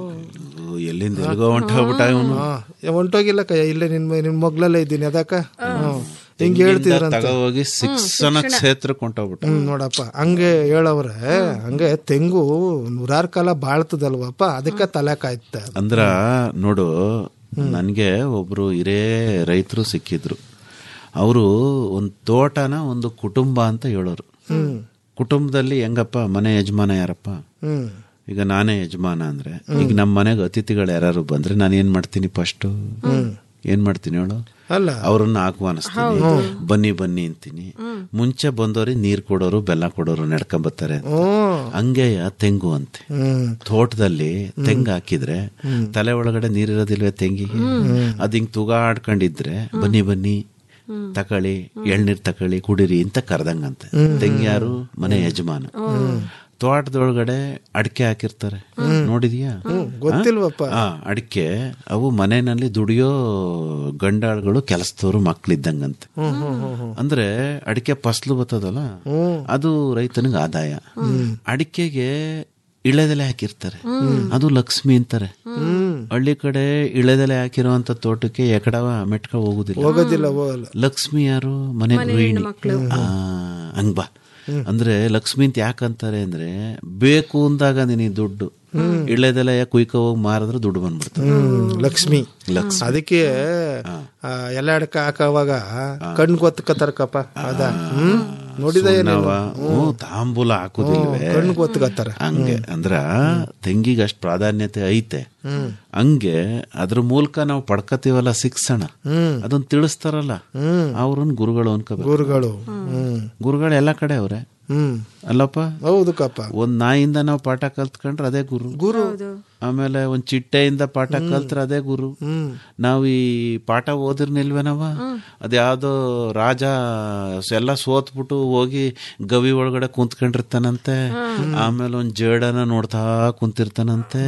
ಎಲ್ಲಿಂದ ಎಲ್ಗೋ ಹೊಂಟೋಗ್ಬಿಟ್ಟ ಇವನು ಹಾ, ಏ, ಹೊಂಟೋಗಿಲ್ಲ ಕಯ್ಯ ಇಲ್ಲೇ ನಿನ್ ಮ- ನಿನ್ ಮಗ್ಲಲ್ಲೇ ಇದ್ದೀನಿ ಅದಕ್ಕ ಹ್ಮ್. ಹಿಂಗ್ ಹೇಳ್ತಿದ್ರಂತ ತಗೋಗಿ ಶಿಕ್ಷಣ ಕ್ಷೇತ್ರಕ್ಕೆ ಹೊಂಟೋಗ್ಬಿಟ್ಟ ಹ್ಮ್ ನೋಡಪ್ಪ ಹಂಗೆ ಹೇಳವ್ರೆ ಹಂಗೆ ತೆಂಗು ನೂರಾರು ಕಾಲ ಬಾಳ್ತದಲ್ವಪ್ಪ ಅದಕ್ಕೆ ತಲೆ ಕಾಯ್ತ ಅಂದ್ರ ನೋಡು ನನ್ಗೆ ಒಬ್ರು ಹಿರೇ ರೈತರು ಸಿಕ್ಕಿದ್ರು ಅವರು ಒಂದು ತೋಟನ ಒಂದು ಕುಟುಂಬ ಅಂತ ಹೇಳೋರು ಕುಟುಂಬದಲ್ಲಿ ಹೆಂಗಪ್ಪ ಮನೆ ಯಜಮಾನ ಯಾರಪ್ಪ ಹ್ಮ್ ಈಗ ನಾನೇ ಯಜಮಾನ ಅಂದ್ರೆ ಈಗ ನಮ್ಮ ಮನೆಗೆ ಅತಿಥಿಗಳು ಯಾರು ಬಂದ್ರೆ ನಾನು ಏನ್ ಮಾಡ್ತೀನಿ ಫಸ್ಟ್ ಏನ್ ಮಾಡ್ತೀನಿ ಹೇಳು ಅಲ್ಲ ಅವ್ರನ್ನ ಆಹ್ವಾನಿಸ್ತೀನಿ ಬನ್ನಿ ಬನ್ನಿ ಅಂತೀನಿ ಮುಂಚೆ ಬಂದವ್ರಿಗೆ ನೀರ್ ಕೊಡೋರು ಬೆಲ್ಲ ಕೊಡೋರು ನಡ್ಕೊಂಬತ್ತಾರೆ ಅಂತ. ಹ್ಮ್ ಹಂಗೆಯ ತೆಂಗು ಅಂತೆ ಹ್ಮ್ ತೋಟದಲ್ಲಿ ತೆಂಗು ಹಾಕಿದ್ರೆ ತಲೆ ಒಳಗಡೆ ನೀರಿರೋದಿಲ್ವೇ ತೆಂಗಿಗೆ ಅದ್ ಹಿಂಗ್ ತುಗಾಡ್ಕೊಂಡಿದ್ರೆ ಬನ್ನಿ ಬನ್ನಿ ತಕಳಿ ಎಳ್ನೀರ್ ತಕಳಿ ಕುಡಿರಿ ಅಂತ ಕರ್ದಂಗಂತೆ ತೆಂಗಿ ಯಾರು ಮನೆ ಯಜಮಾನ ತೋಟದೊಳಗಡೆ ಅಡಿಕೆ ಹಾಕಿರ್ತಾರೆ ನೋಡಿದ್ಯಾ ಗೊತ್ತಿಲ್ವಪ್ಪ ಆ ಅಡಿಕೆ ಅವು ಮನೆಯಲ್ಲಿ ದುಡಿಯೋ ಗಂಡಾಳುಗಳು ಕೆಲಸದವರು ಮಕ್ಳಿದ್ದಂಗಂತೆ ಅಂದ್ರೆ ಅಡಿಕೆ ಫಸ್ಲು ಬರ್ತದಲ್ಲ ಅದು ರೈತನಿಗೆ ಆದಾಯ ಅಡಿಕೆಗೆ ಇಳೆದೆಲೆ ಹಾಕಿರ್ತಾರೆ ಅದು ಲಕ್ಷ್ಮಿ ಅಂತಾರೆ ಹಳ್ಳಿ ಕಡೆ ಇಳೆದೆಲೆ ಹಾಕಿರುವಂತ ತೋಟಕ್ಕೆ ಎಕಡವ ಮೆಟ್ಕ ಹೋಗುದಿಲ್ಲ ಹೋಗೋದಿಲ್ಲ ಹೋಗಲ್ಲ ಲಕ್ಷ್ಮಿ ಯಾರು ಮನೆ ಗೃಹಿಣಿ ಆ, ಹಂಗ್ ಬಾ ಅಂದ್ರೆ ಲಕ್ಷ್ಮಿ ಅಂತ ಯಾಕಂತಾರೆ ಅಂದ್ರೆ ಬೇಕು ಅಂದಾಗ ನಿನಗೆ ದುಡ್ಡು ಇಳೆದೆಲೆ ಕುಯ್ಕ ಹೋಗಿ ಮಾರಿದ್ರೆ ದುಡ್ಡು ಬಂದ್ಬಿಡ್ತದೆ ಹ್ಮ್ ಲಕ್ಷ್ಮಿ ಅದಕ್ಕೆ ಆ, ಎಲೆ ಅಡಕ ಹಾಕುವಾಗ ಕಣ್ ಗೊತ್ತಕತ್ತಾರಕಪ್ಪ ಅದ ಹ್ಮ್ ನೋಡಿದ ಸುಣ್ಣವ, ಹ್ಞೂ, ತಾಂಬೂಲ ಹಾಕುದಿಲ್ವೇ ಕಣ್ ಗೊತ್ತಕತ್ತಾರ ಹಂಗೆ ಅಂದ್ರ ತೆಂಗಿಗೆ ಅಷ್ಟ್ ಪ್ರಾಧಾನ್ಯತೆ ಐತೆ ಹಂಗೆ ಅದ್ರ ಮೂಲಕ ನಾವು ಪಡ್ಕತೀವಲ್ಲ ಶಿಕ್ಷಣ ಅದನ್ನ ತಿಳಿಸ್ತಾರಲ್ಲ ಅವ್ರನ್ನ ಗುರುಗಳು ಅನ್ಕೋಬೇಕು ಗುರುಗಳು ಹ್ಮ್ ಗುರುಗಳು ಎಲ್ಲ ಕಡೆ ಅವ್ರೆ ಹ್ಮ್ ಅಲ್ಲಪ್ಪ ಹೌದು ಕಪ್ಪ ಒಂದ್ ನಾಯಿಂದ ನಾವು ಪಾಠ ಕಲ್ತ್ಕೊಂಡ್ರೆ ಅದೇ ಗುರು ಗುರು ಆಮೇಲೆ ಒಂದ್ ಚಿಟ್ಟೆಯಿಂದ ಪಾಠ ಕಲ್ತ್ರೆ ಅದೇ ಗುರು ನಾವ್ ಈ ಪಾಠ ಓದಿರ್ನಿಲ್ವೇನವ ಅದ್ಯಾವ್ದೋ ರಾಜ ಎಲ್ಲ ಸೋತ್ಬಿಟ್ಟು ಹೋಗಿ ಗವಿ ಒಳಗಡೆ ಕುಂತ್ಕೊಂಡಿರ್ತಾನಂತೆ ಆಮೇಲೆ ಒಂದ್ ಜೇಡನ ನೋಡ್ತಾ ಕುಂತಿರ್ತಾನಂತೆ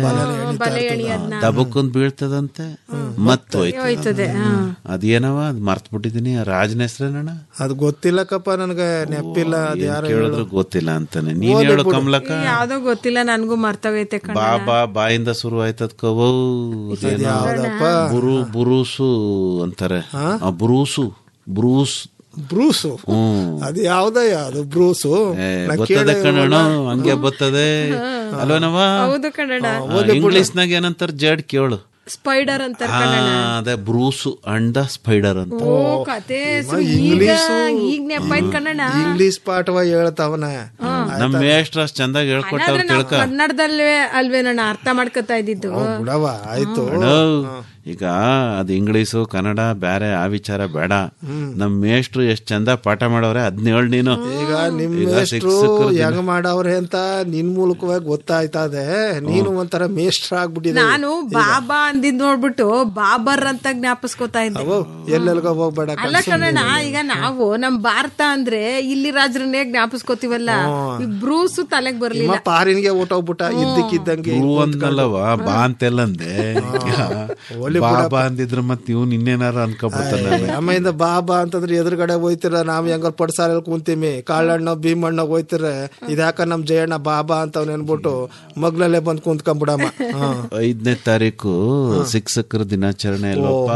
ದಬಕ್ಕೊಂದ್ ಬೀಳ್ತದಂತೆ ಮತ್ತೋಯ್ತು ಹೋಯ್ತದೆ ಹಾ. ಅದೇನವ ಅದ್ ಮರ್ತ್ ಬಿಟ್ಟಿದೀನಿ ರಾಜನ ಹೆಸ್ರೇನಣ್ಣ ಅದು ಗೊತ್ತಿಲ್ಲಕಪ್ಪ ನನಗೆ ನೆಪ್ಪಿಲ್ಲ ಅದು ಯಾರು ಕೇಳಿದ್ರು ಗೊತ್ತಿಲ್ಲ ಅಂತಾನೆ ನೀನ್ ಹೇಳು ಕಮಲಕ್ಕ ಯಾವ್ದೋ ಗೊತ್ತಿಲ್ಲ ನನ್ಗೂ ಮರ್ತೋಗೈತೆ ಕಣ ಬಾಬಾ ಬಾಯಿಂದ ಶುರು ಆಯ್ತದ ಕವೋ ಯಾವ್ದಪ್ಪ ಬುರು ಬುರುಸು ಅಂತಾರೆ ಆ, ಬುರುಸು ಬ್ರೂಸ್ ಬ್ರೂಸು ಹ್ಮ್ ಅದು ಯಾವ್ದಯ್ಯ ಅದು ಬ್ರೂಸು ಏ, ನಾ ಬರ್ತದೆ ಕೇಳೇ ಕಣಣ್ಣ ಹಂಗೆ ಬರ್ತದೆ ಅಲ್ವನವ ಹೌದು ಕನ್ನಡ ಇಂಗ್ಲಿಷ್ನಾಗ ಏನಂತಾರ ಜಡ್ ಕೇಳು ಸ್ಪೈಡರ್ ಅಂತ ಆ, ಅದೇ ಬ್ರೂಸು ಅಂಡ್ ದ ಸ್ಪೈಡರ್ ಅಂತ ಓ ಕತೆ ಹೆಸ್ರು ಈಗ ಈಗ ನೆಪಾಯ್ತು ಕನ್ನಡ ಇಂಗ್ಲಿಷ್ ಪಾಠವ ಹೇಳ್ತಾವನ ನಮ್ ಮೇಷ್ಟ್ರ ಅಷ್ಟ್ ಚಂದಾಗಿ ಹೇಳ್ಕೊಟ್ಟವ್ರು ಆದ್ರೆ ನಾವು ತಿಳ್ಕ ಕನ್ನಡದಲ್ವೇ ಅಲ್ವೇ ನಾನು ಅರ್ಥ ಮಾಡ್ಕೊತಾ ಇದ್ದಿದ್ದು ಬಿಡವ ಆಯ್ತು ಅಣ್ಣ, ಈಗ ಅದು ಇಂಗ್ಲಿಷು ಕನ್ನಡ ಬ್ಯಾರೆ ಆ ವಿಚಾರ ಬೇಡ ನಮ್ ಮೇಷ್ಟ್ರು ಎಷ್ಟ್ ಚಂದ ಪಾಠ ಮಾಡವ್ರೆ ಅದ್ನ ಹೇಳ್ ನೀನು ಈಗ ನಿಮ್ ಈಗ ಮೇಷ್ಟ್ರು ಶಿಕ್ಷಕರು ದಿನ- ಹೆಂಗ್ ಮಾಡವ್ರೆ ಅಂತ ನಿನ್ ಮೂಲಕವಾಗಿ ಗೊತ್ತಾಯ್ತದೆ ನೀನು ಒಂಥರ ಮೇಷ್ಟ್ರ ಆಗ್ಬಿಟ್ಟಿದೆ ನಾನು ಬಾಬಾ ಅಂದಿದ್ ನೋಡ್ಬಿಟ್ಟು ಬಾಬರ್ ಅಂತ ಜ್ಞಾಪಿಸ್ಕೊತಾ ಇದ್ದೆ ಅವೋ ಎಲ್ಲೆಲ್ಗ ಹೋಗ್ಬೇಡ ಅಲ್ಲ ಕನ್ನಡ ಈಗ ನಾವು ನಮ್ ಭಾರತ ಅಂದ್ರೆ ಇಲ್ಲಿ ರಾಜ್ರನ್ನೇ ಜ್ಞಾಪಿಸ್ಕೊತೀವಲ್ಲ ಈ ಬ್ರೂಸು ತಲೆಗ್ ಬರ್ಲಿಲ್ಲ ನಿಮ್ಮ ಪಾರಿನ್ಗೆ ಓಟೋಗ್ಬಿಟ್ಟ ಇದ್ದಕ್ಕಿದ್ದಂಗೆ ಹೂ ಅಂದ್ನಲ್ಲವ ಬಾ ಅಂತೆಲ್ಲಂದೆ ಬಾಬಾ ಅಂದಿದ್ರ ಮತ್ ನೀವು ನಿನ್ನೇನಾರ ಅನ್ಕೊಬಿಡ್ತಾನೆ ಆಮೇಲಿಂದ ಬಾಬಾ ಅಂತಂದ್ರೆ ಎದುರುಗಡೆ ಹೋಯ್ತಿರ ನಾವ್ ಹೆಂಗಾರ ಪಡ್ಸಾರಲ್ಲಿ ಕುಂತೀವಿ ಕಾಳಣ್ಣ ಭೀಮಣ್ಣ ಹೋಯ್ತಿರ ಇದ್ಯಾಕ ನಮ್ ಜಯಣ್ಣ ಬಾಬಾ ಅಂತ ನೆನ್ಬಿಟ್ಟು ಮಗ್ಲಲ್ಲೇ ಬಂದ್ ಕುಂತ್ಕೊಂಡ್ಬಿಡಮ್ಮ ಹಾ. ಐದನೇ ತಾರೀಕು ಶಿಕ್ಷಕರ ದಿನಾಚರಣೆ ಅಲ್ವಪ್ಪ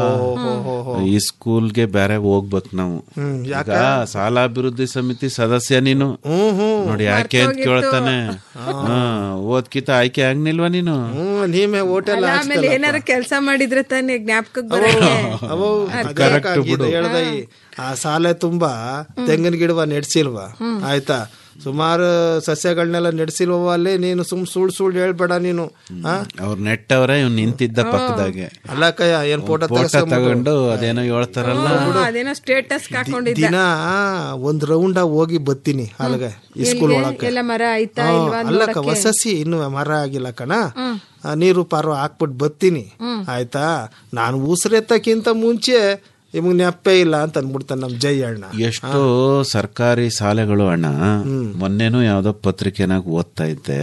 ಈ ಸ್ಕೂಲ್ಗೆ ಬೇರೆ ಹೋಗ್ಬೇಕು ನಾವು ಈಗ ಶಾಲಾಭಿವೃದ್ಧಿ ಸಮಿತಿ ಸದಸ್ಯ ನೀನು ನೋಡಿ ಯಾಕೆ ಅಂತ ಕೇಳ್ತಾನೆ ಹಾ ಓದ್ಕಿತ ಆಯ್ಕೆ ಆಗ್ನಿಲ್ವಾ ನೀನು ಹ್ಮ್ ನೀವೇ ಹೋಟೆಲ್ ಆಮೇಲೆ ಏನಾರ ಕೆಲಸ ಮಾಡಿದ್ರೆ ತಾನೇ ಜ್ಞಾಪಕಕ್ಕೆ ಬರೋಕೆ ಅವು ಅದ್ಯಾಕಾಗಿದೆ ಹೇಳ್ದೈ ಆ ಸಾಲೆ ತುಂಬಾ ತೆಂಗಿನ ಗಿಡವ ನೆಡ್ಸಿಲ್ವಾ ಆಯ್ತಾ ಸುಮಾರು ಸಸ್ಯಗಳನ್ನೆಲ್ಲ ನೆಡ್ಸಿಲ್ವ ಅಲ್ಲಿ ನೀನು ಸುಮ್ ಸುಳ್ ಸುಳ್ ಹೇಳ್ಬೇಡ ನೀನು ಆ? ಅವ್ರ ನೆಟ್ಟವ್ರೆ ಇವ್ ನಿಂತಿದ್ದ ಪಕ್ಕದಾಗೆ ಅಲ್ಲ ಕಯ್ಯ ಏನ್ ಫೋಟೋ ಫೋಟೋ ತಗೊಂಡು ಅದೇನೋ ಹೇಳ್ತಾರಲ್ಲ ಅದೇನೋ ಸ್ಟೇಟಸ್ ಹಾಕೊಂಡಿದ್ದ ದಿನ ಒಂದ್ ರೌಂಡ್ ಹೋಗಿ ಬತ್ತೀನಿ ಅಲ್ಲಿಗೆ ಈ ಸ್ಕೂಲ್ ಒಳಗೆ ಎಲ್ಲ ಮರ ಆಯ್ತಾ ಹ್ಮ್, ಇಲ್ವಾ ಅಲ್ಲಕ್ಕ ಹೊಸಸಿ ಇನ್ನು ಮರ ಆಗಿಲ್ಲ ಕಣ ಆ, ನೀರು ಪಾರು ಹಾಕ್ಬಿಟ್ಟು ಬತ್ತೀನಿ ಆಯ್ತಾ ನಾನು ಉಸಿರೆತ್ತಕ್ಕಿಂತ ಮುಂಚೆ ನಿಮಗ್ ನೆಪ್ಪೇ ಇಲ್ಲ ಅಂತ ಅಂದ್ಬಿಡ್ತಾನೆ ನಮ್ ಜೈ ಅಣ್ಣ ಎಷ್ಟೋ ಸರ್ಕಾರಿ ಶಾಲೆಗಳು ಅಣ್ಣ ಮೊನ್ನೆನೂ ಯಾವ್ದೋ ಪತ್ರಿಕೆನಾಗ ಓದ್ತಾ ಇದ್ದೆ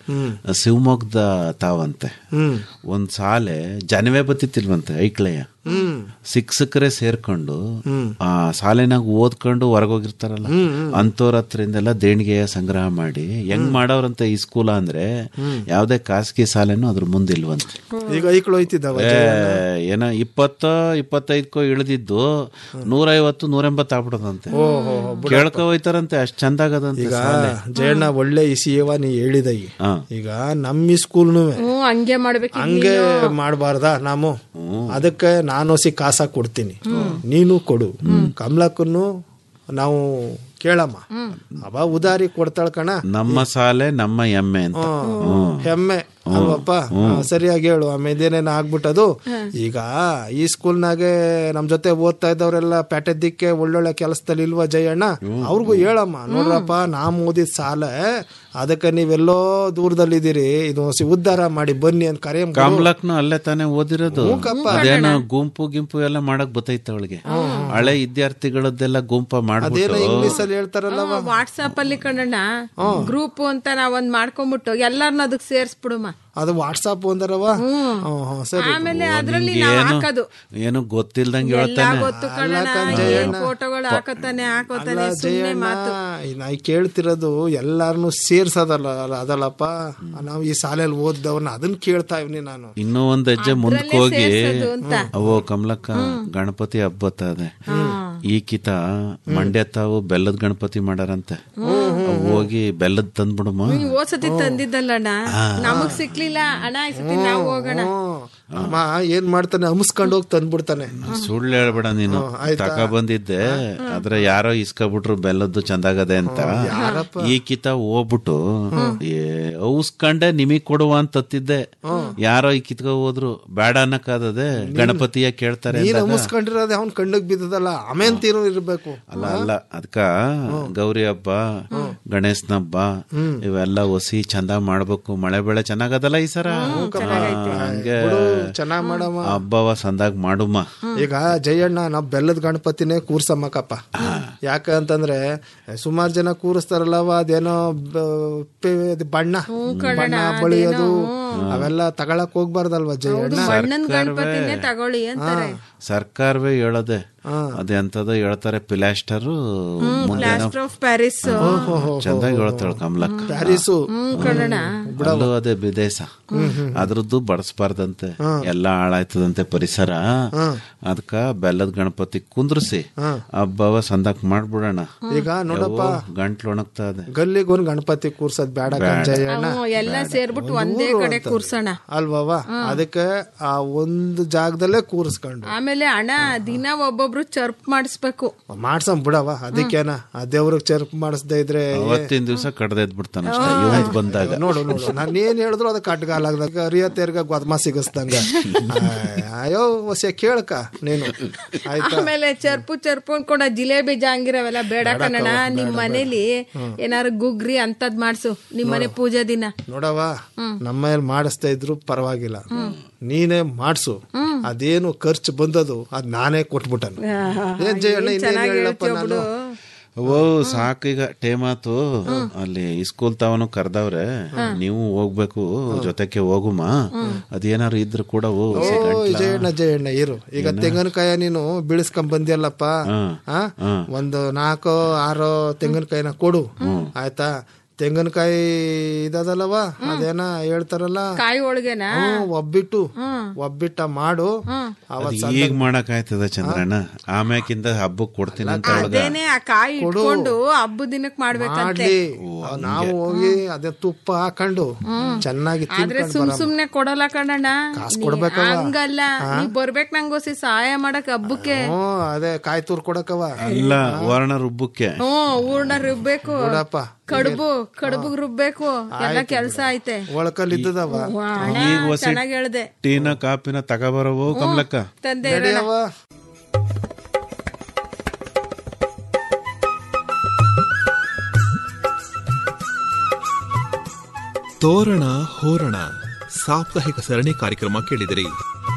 ಶಿವಮೊಗ್ಗದ ತಾವಂತೆ ಒಂದ್ ಶಾಲೆ ಜನವೇ ಬತ್ತಿತ್ತಿಲ್ವಂತೆ ಐಕ್ಳೆಯ ಶಿಕ್ಷಕರೇ ಸೇರ್ಕೊಂಡು ಆ ಶಾಲೆನಾಗ ಓದ್ಕೊಂಡು ಹೊರಗೋಗಿರ್ತಾರಲ್ಲ ಅಂತವ್ರ ಹತ್ರದಿಂದೆಲ್ಲ ದೇಣಿಗೆಯ ಸಂಗ್ರಹ ಮಾಡಿ ಹೆಂಗ್ ಮಾಡವ್ರಂತ ಈ ಸ್ಕೂಲ ಅಂದ್ರೆ ಯಾವ್ದೇ ಖಾಸಗಿ ಶಾಲೆನೂ ಅದ್ರ ಮುಂದಿಲ್ವಂತೆ ಈಗ ಐಕ್ಳು ಹೋಯ್ತಿದ್ದಾವ ಏ, ಏನೋ ಇಪ್ಪತ್ತ ಇಪ್ಪತ್ತೈದಕ್ಕೋ ಇಳಿದಿದ್ದು ನೂರೈವತ್ತು ನೂರೆಂಬತ್ತು ಆಗ್ಬಿಡದಂತೆ ಕೇಳ್ಕೊ ಹೋಯ್ತಾರಂತೆ ಅಷ್ಟ್ ಚಂದಾಗದಂತೆ ಈಗ ಜಯಣ್ಣ ಒಳ್ಳೆ ಇಸಿಯವ ನೀ ಹೇಳಿದೈ ಹಾ. ಈಗ ನಮ್ಮ ಸ್ಕೂಲ್ನು ಹ್ಮ್ ಹಂಗೆ ಮಾಡ್ಬೇಕು ಹಂಗೆ ಮಾಡಬಾರ್ದ ನಾವು ಅದಕ್ಕೆ ನಾನು ಸಿ ಕಾಸ ಕೊಡ್ತೀನಿ ನೀನು ಕೊಡು ಕಮಲಕ್ಕನ್ನು ನಾವು ಕೇಳಮ್ಮ ಅವ ಉದಾರಿ ಕೊಡ್ತಾಳ ಕಣ ನಮ್ಮ ಶಾಲೆ ನಮ್ಮ ಎಮ್ಮೆ ಅಂತ ಹೆಮ್ಮೆ ಅಲ್ವಪ್ಪ ಹಾ, ಸರಿಯಾಗಿ ಹೇಳು ಆಮೇಲೆ ಇದೇನೇನು ಆಗ್ಬಿಟ್ಟದು ಈಗ ಈ ಸ್ಕೂಲ್ನಾಗೆ ನಮ್ ಜೊತೆ ಓದ್ತಾ ಇದ್ದವರೆಲ್ಲ ಪ್ಯಾಟೆದಿಕ್ಕೆ ಒಳ್ಳೊಳ್ಳೆ ಕೆಲಸದಲ್ಲಿ ಇಲ್ವಾ ಜಯಣ್ಣ ಅವ್ರಿಗೂ ಹೇಳಮ್ಮ ನೋಡ್ರಪ್ಪ ನಾಮ್ ಓದಿದ ಸಾಲ ಅದಕ್ಕೆ ನೀವೆಲ್ಲೋ ದೂರದಲ್ಲಿದ್ದೀರಿ ಇದು ಸಿ- ಉದ್ಧಾರ ಮಾಡಿ ಬನ್ನಿ ಅಂತ ಕರೆ ಕಮಲಕ್ನು ಅಲ್ಲೇ ತಾನೇ ಓದಿರೋದು ಅದೇನೋ ಗುಂಪು ಗಿಂಪು ಎಲ್ಲ ಮಾಡಕ್ ಬತ್ತೈತೆ ಅವಳಿಗೆ ಹಳೆ ವಿದ್ಯಾರ್ಥಿಗಳದ್ದೆಲ್ಲ ಗುಂಪ ಅದೇನೋ ಮಾಡ್ಬಿಟ್ಟು ಇಂಗ್ಲಿಷ್ ಅಲ್ಲಿ ಹೇಳ್ತಾರಲ್ಲವ ವಾಟ್ಸಾಪ್ ಅಲ್ಲಿ ಕಣಣ್ಣ ಗ್ರೂಪ್ ಅಂತ ನಾವ್ ಒಂದ್ ಮಾಡ್ಕೊಂಡ್ಬಿಟ್ಟು ಎಲ್ಲಾರ್ನ ಅದಕ್ ಸೇರ್ಸ್ಬಿಡುಮ ಅದು ವಾಟ್ಸಾಪ್ ಒಂದರವ ಹ್ಮ್ ಹ್ಮ್, ಸರಿ ಆಮೇಲೆ ಅದ್ರಲ್ಲಿ ನಾವ್ ಏನು ಹಾಕೋದು ಏನು ಗೊತ್ತಿಲ್ದಂಗೆ ಎಲ್ಲಾ ಹೇಳ್ತಾನೆ ಗೊತ್ತು ಕಣಣ್ಣ ಏನ್ ಫೋಟೋಗಳು ಹಾಕತಾನೆ ಹಾಕೋತಾನೆ ಅಲ್ಲ ಸುಮ್ನೆ ಜಯಣ್ಣ ಮಾತು ನಾ ಕೇಳ್ತಿರೋದು ಎಲ್ಲಾರನು ಸೇರ್ಸೋದಲ್ಲ ಅಲ್ಲ ಅದಲ್ಲಪ್ಪ ನಾವು ಈ ಶಾಲೆಯಲ್ಲಿ ಓದ್ದವ್ರನ್ನ ಅದನ್ನ ಕೇಳ್ತಾ ಇವ್ನಿ ನಾನು ಇನ್ನೂ ಒಂದ್ ಹೆಜ್ಜೆ ಮುಂದಕ್ಕೆ ಹೋಗಿ ಸೇರ್ಸೋದು ಅಂತ. ಅವೋ ಕಮಲಕ್ಕ ಗಣಪತಿ ಹಬ್ಬ ಬರ್ತದೆ ಈ ಕಿತ ಮಂಡ್ಯ ತಾವು ಬೆಲ್ಲದ ಗಣಪತಿ ಮಾಡಾರಂತೆ ಅವ್ ಹೋಗಿ ಬೆಲ್ಲದ್ ತಂದ್ಬಿಡಮ್ಮ ನೀವ್ ಹೋದ್ ಸತಿ ತಂದಿದ್ದಲ್ಲಣ್ಣ ನಮಗ್ ಸಿಕ್ಲಿಲ್ಲ ಅಣ್ಣ ಈ ಸತಿ ನಾವ್ ಹೋಗೋಣ ಹ್ಮ್. ಅಮ್ಮ ಏನ್ ಮಾಡ್ತಾನೆ ಅಮ್ಸ್ಕೊಂಡ್ ಹೋಗಿ ತಂದ್ಬಿಡ್ತಾನೆ ಸುಳ್ಳು ಹೇಳ್ಬೇಡ ನೀನು ತಕ ಬಂದಿದ್ದೆ ಆದ್ರೆ ಯಾರೋ ಇಸ್ಕೊಬಿಟ್ರು ಬೆಲ್ಲದ್ದು ಚಂದಾಗದೆ ಅಂತ ಈ ಕಿತ ಹೋಗ್ಬಿಟ್ಟು ಏ ಔಸ್ಕಂಡೆ ನಿಮಗ್ ಕೊಡುವ ಅಂತ ತತ್ತಿದ್ದೆ ಯಾರೋ ಈ ಕಿತ್ಕೊ ಹೋದ್ರು ಬೇಡ ಅನ್ನಕ್ಕಾದದೆ ಗಣಪತಿಯ ಕೇಳ್ತಾರೆ ನೀನ್ ಅಂದಾಗ, ಅಮ್ಸ್ಕೊಂಡಿರೋದು ಅವ್ನ್ ಕಣ್ಣಿಗೆ ಬಿದ್ದದಲ್ಲ ಆಮೇಂತೀರು ಇರ್ಬೇಕು ಅಲ್ಲ ಅಲ್ಲ ಅದಕ್ಕ ಗೌರಿ ಹಬ್ಬ ಗಣೇಶನ ಹಬ್ಬ ಇವೆಲ್ಲ ಒಸಿ ಚಂದ ಮಾಡ್ಬೇಕು ಮಳೆ ಬೆಳೆ ಚೆನ್ನಾಗದಲ್ಲ ಈ ಸರ ಹಂಗೆ ಚೆನ್ನಾಗ್ ಮಾಡಮ್ಮ ಹಬ್ಬವ ಸಂದಾಗ ಮಾಡುಮ್ಮ ಈಗ ಜಯಣ್ಣ ನಾವ್ ಬೆಲ್ಲದ ಗಣಪತಿನೇ ಕೂರ್ಸಮ್ಮಕಪ್ಪ ಯಾಕ ಅಂತಂದ್ರೆ ಸುಮಾರು ಜನ ಕೂರಿಸ್ತಾರಲ್ಲವ ಅದೇನೋ ಬ- ಪೆ- ಇದು ಬಣ್ಣ ಬಣ್ಣ ಬಳಿಯೋದು ಅವೆಲ್ಲ ತಗೊಳಕ್ ಹೋಗ್ಬಾರ್ದಲ್ವಾ ಜಯಣ್ಣ ಬಣ್ಣನ್ ಗಣಪತಿನೇ ತಗೊಳ್ಳಿ ಅಂತಾರೆ ಸರ್ಕಾರವೇ ಹೇಳದೆ ಅದೆಂತದ ಹೇಳ್ತಾರೆ ಪ್ಲಾಸ್ಟರ್ ಪ್ಲಾಸ್ಟರ್ ಆಫ್ ಪ್ಯಾರಿಸ್ ಚಂದಾಗಿ ಹೇಳ್ತಾಳ ಕಮಲಕ್ಕ ಪ್ಯಾರಿಸು ಹ್ಮ್ ಕಣಣ್ಣ ಅಲ್ಲೂ ಅದೇ ವಿದೇಶ ಅದ್ರದ್ದು ಬಡಸ್ಬಾರ್ದಂತೆ ಎಲ್ಲ ಹಾಳಾಯ್ತದಂತೆ ಪರಿಸರ ಅದಕ್ಕ ಬೆಲ್ಲದ ಗಣಪತಿ ಕುಂದ್ರಿಸಿ ಹಬ್ಬವ ಸಂದಾಕ್ ಮಾಡ್ಬಿಡೋಣ ಈಗ ನೋಡಪ್ಪ ಗಂಟ್ಲು ಒಣಗ್ತಾ ಇದೆ ಗಲ್ಲಿಗೊಂದ್ ಗಣಪತಿ ಕೂರ್ಸೋದ್ ಬೇಡ ಕಣ್ ಜಯಣ್ಣ ಹ್ಮ್, ಎಲ್ಲ ಸೇರ್ಬಿಟ್ಟು ಒಂದೇ ಕಡೆ ಕೂರ್ಸೋಣ ಅಲ್ವವ ಅದಕ್ಕೆ ಆ ಒಂದು ಜಾಗದಲ್ಲೇ ಕೂರಿಸ್ಕೊಂಡು ಆಮೇಲೆ ಅಣ್ಣ ದಿನ ಒಬ್ಬೊಬ್ರು ಚರ್ಪ್ ಮಾಡಿಸ್ಬೇಕು ಮಾಡ್ಸಂ ಬಿಡವ ಅದಕ್ಕೇನ ಆ ದೇವ್ರಿಗೆ ಚೆರ್ಪ್ ಮಾಡಿಸ್ದೇ ಇದ್ರೆ ಅವತ್ತಿನ ದಿವಸ ಕಡ್ದೆದ್ ಬಿಡ್ತಾನ ಅಷ್ಟೇ ಇವತ್ ಬಂದಾಗ ನೋಡು ನೋಡು ನಾನು ಏನ್ ಹೇಳಿದ್ರು ಅದಕ್ಕೆ ಅಡ್ಗಾಲಾಗ್ದಾಗ ಅರಿಯತ್ತೇರ್ಗ ಗೊದ್ಮ ಸಿಗಸ್ದಂಗ ಆಯ್, ಅಯ್ಯೋ ಹೊಸ ಕೇಳಕ ನೀನು ಆಯ್ತಾ ಆಮೇಲೆ ಚರ್ಪು ಚರ್ಪು ಅನ್ಕೊಂಡ ಜಿಲೇಬಿ ಜಾಂಗಿರವೆಲ್ಲ ಬೇಡ ಕಣಣ್ಣ ನಿಮ್ ಮನೇಲಿ ಏನಾರು ಗುಗ್ರಿ ಅಂತದ್ ಮಾಡ್ಸು ನಿಮ್ ಮನೆ ಪೂಜೆ ದಿನ ನೋಡವ ನಮ್ಮ ಮನೇಲಿ ಮಾಡಿಸ್ತಾ ಇದ್ರು ಪರವಾಗಿಲ್ಲ ನೀನೇ ಮಾಡ್ಸು ಅದೇನು ಖರ್ಚು ಬಂದದು ಅದ್ ನಾನೇ ಕೊಟ್ಬಿಟ್ಟನು ಏನ್ ಜಯಣ್ಣ ಇನ್ನೇನ್ ಹೇಳಪ್ಪ ನಾನು ಓ ಸಾಕೀಗ ಟೇಮಾತು ಅಲ್ಲಿ ಸ್ಕೂಲ್ ತಾವನು ಕರ್ದವ್ರೆ ನೀವು ಹೋಗ್ಬೇಕು ಜೊತೆಗೆ ಹೋಗುಮ ಅದೇನಾರು ಇದ್ರು ಕೂಡ ಓ ಓ ಜಯಣ್ಣ ಜಯಣ್ಣ ಇರು ಈಗ ತೆಂಗಿನಕಾಯ ನೀನು ಬೀಳಿಸ್ಕೊಂಡ್ ಬಂದಿಯಲ್ಲಪ್ಪ ಆ? ಒಂದು ನಾಲ್ಕು ಆರು ತೆಂಗಿನಕಾಯಿನ ಕೊಡು ಆಯ್ತಾ ತೆಂಗಿನಕಾಯಿ ಇದದಲ್ಲವ ಅದೇನ ಹೇಳ್ತಾರಲ್ಲ ಕಾಯಿ ಒಳಗೆನಾ ಹ್ಮ್, ಒಬ್ಬಿಟ್ಟು ಒಬ್ಬಿಟ್ಟ ಮಾಡು ಅವತ್ ಈಗ ಮಾಡಕ್ ಆಯ್ತದ ಚಂದ್ರಣ್ಣ ಆಮ್ಯಾಕಿಂದ ಹಬ್ಬಕ್ ಕೊಡ್ತೀನಿ ಅಂತ ಹೇಳ್ದ ಅದೇನೆ ಆ ಕಾಯಿ ಇಟ್ಕೊಂಡು ಹಬ್ಬ ದಿನಕ್ ಮಾಡ್ಬೇಕಂತೆ ಮಾಡ್ಲಿ ನಾವು ಹೋಗಿ ಅದೇ ತುಪ್ಪ ಹಾಕೊಂಡು ಚೆನ್ನಾಗಿ ಆದ್ರೆ ತಿನ್ಕೊಂಡ್ ಸುಮ್ ಬರಮ್ಮ. ಸುಮ್ನೆ ಕೊಡಲ್ಲ ಕಣಣ್ಣ ಕಾಸ್ ನೀ- ಕೊಡ್ಬೇಕವ್ವ. ಹಂಗಲ್ಲ ನೀ ಬರ್ಬೇಕ್ ನಂಗೋಸಿ ಸಹಾಯ ಮಾಡಕ್ ಹಬ್ಬಕ್ಕೆ ಹ್ಮ್ ಅದೇ ಕಾಯಿ ತೂರ್ ಕೊಡಕವ ಅಲ್ಲ ವರ್ಣ ರುಬ್ಬಕ್ಕೆ ಹ್ಮ್ ಹೂರ್ಣ ರುಬ್ಬೇಕು ಬಿಡಪ್ಪ ಕಡುಬು ಕಡುಬುಗ್ ರುಬ್ಬೇಕು ಎಲ್ಲ ಕೆಲ್ಸ ಐತೆ ಒಳಕಲ್ ಇದ್ದದವ ವಾ, ಅಣ್ಣ, ಈಗ ಹೊಸ ಚೆನ್ನಾಗ್ ಹೇಳ್ದೆ ಟೀನ ಕಾಪಿನ ತಗೋಬರವು ಕಮಲಕ್ಕ ತಂದೆ ಇರೋಣ. ನಡೆಯವ ತೋರಣ ಹೋರಣ ಸಾಪ್ತಾಹಿಕ ಸರಣಿ ಕಾರ್ಯಕ್ರಮ ಕೇಳಿದಿರಿ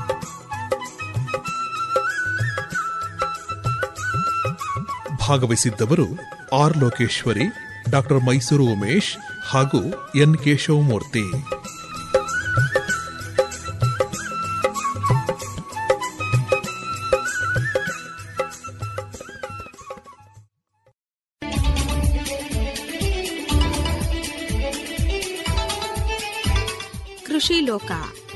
ಭಾಗವಹಿಸಿದ್ದವರು ಆರ್ ಲೋಕೇಶ್ವರಿ ಡಾಕ್ಟರ್ ಮೈಸೂರು ಉಮೇಶ್ ಹಾಗೂ ಎನ್ ಕೇಶವಮೂರ್ತಿ ಕೃಷಿ ಲೋಕ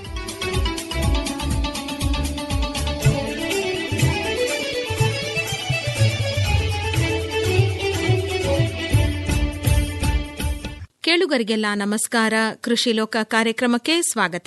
ಕೇಳುಗರಿಗೆಲ್ಲ ನಮಸ್ಕಾರ ಕೃಷಿ ಲೋಕ ಕಾರ್ಯಕ್ರಮಕ್ಕೆ ಸ್ವಾಗತ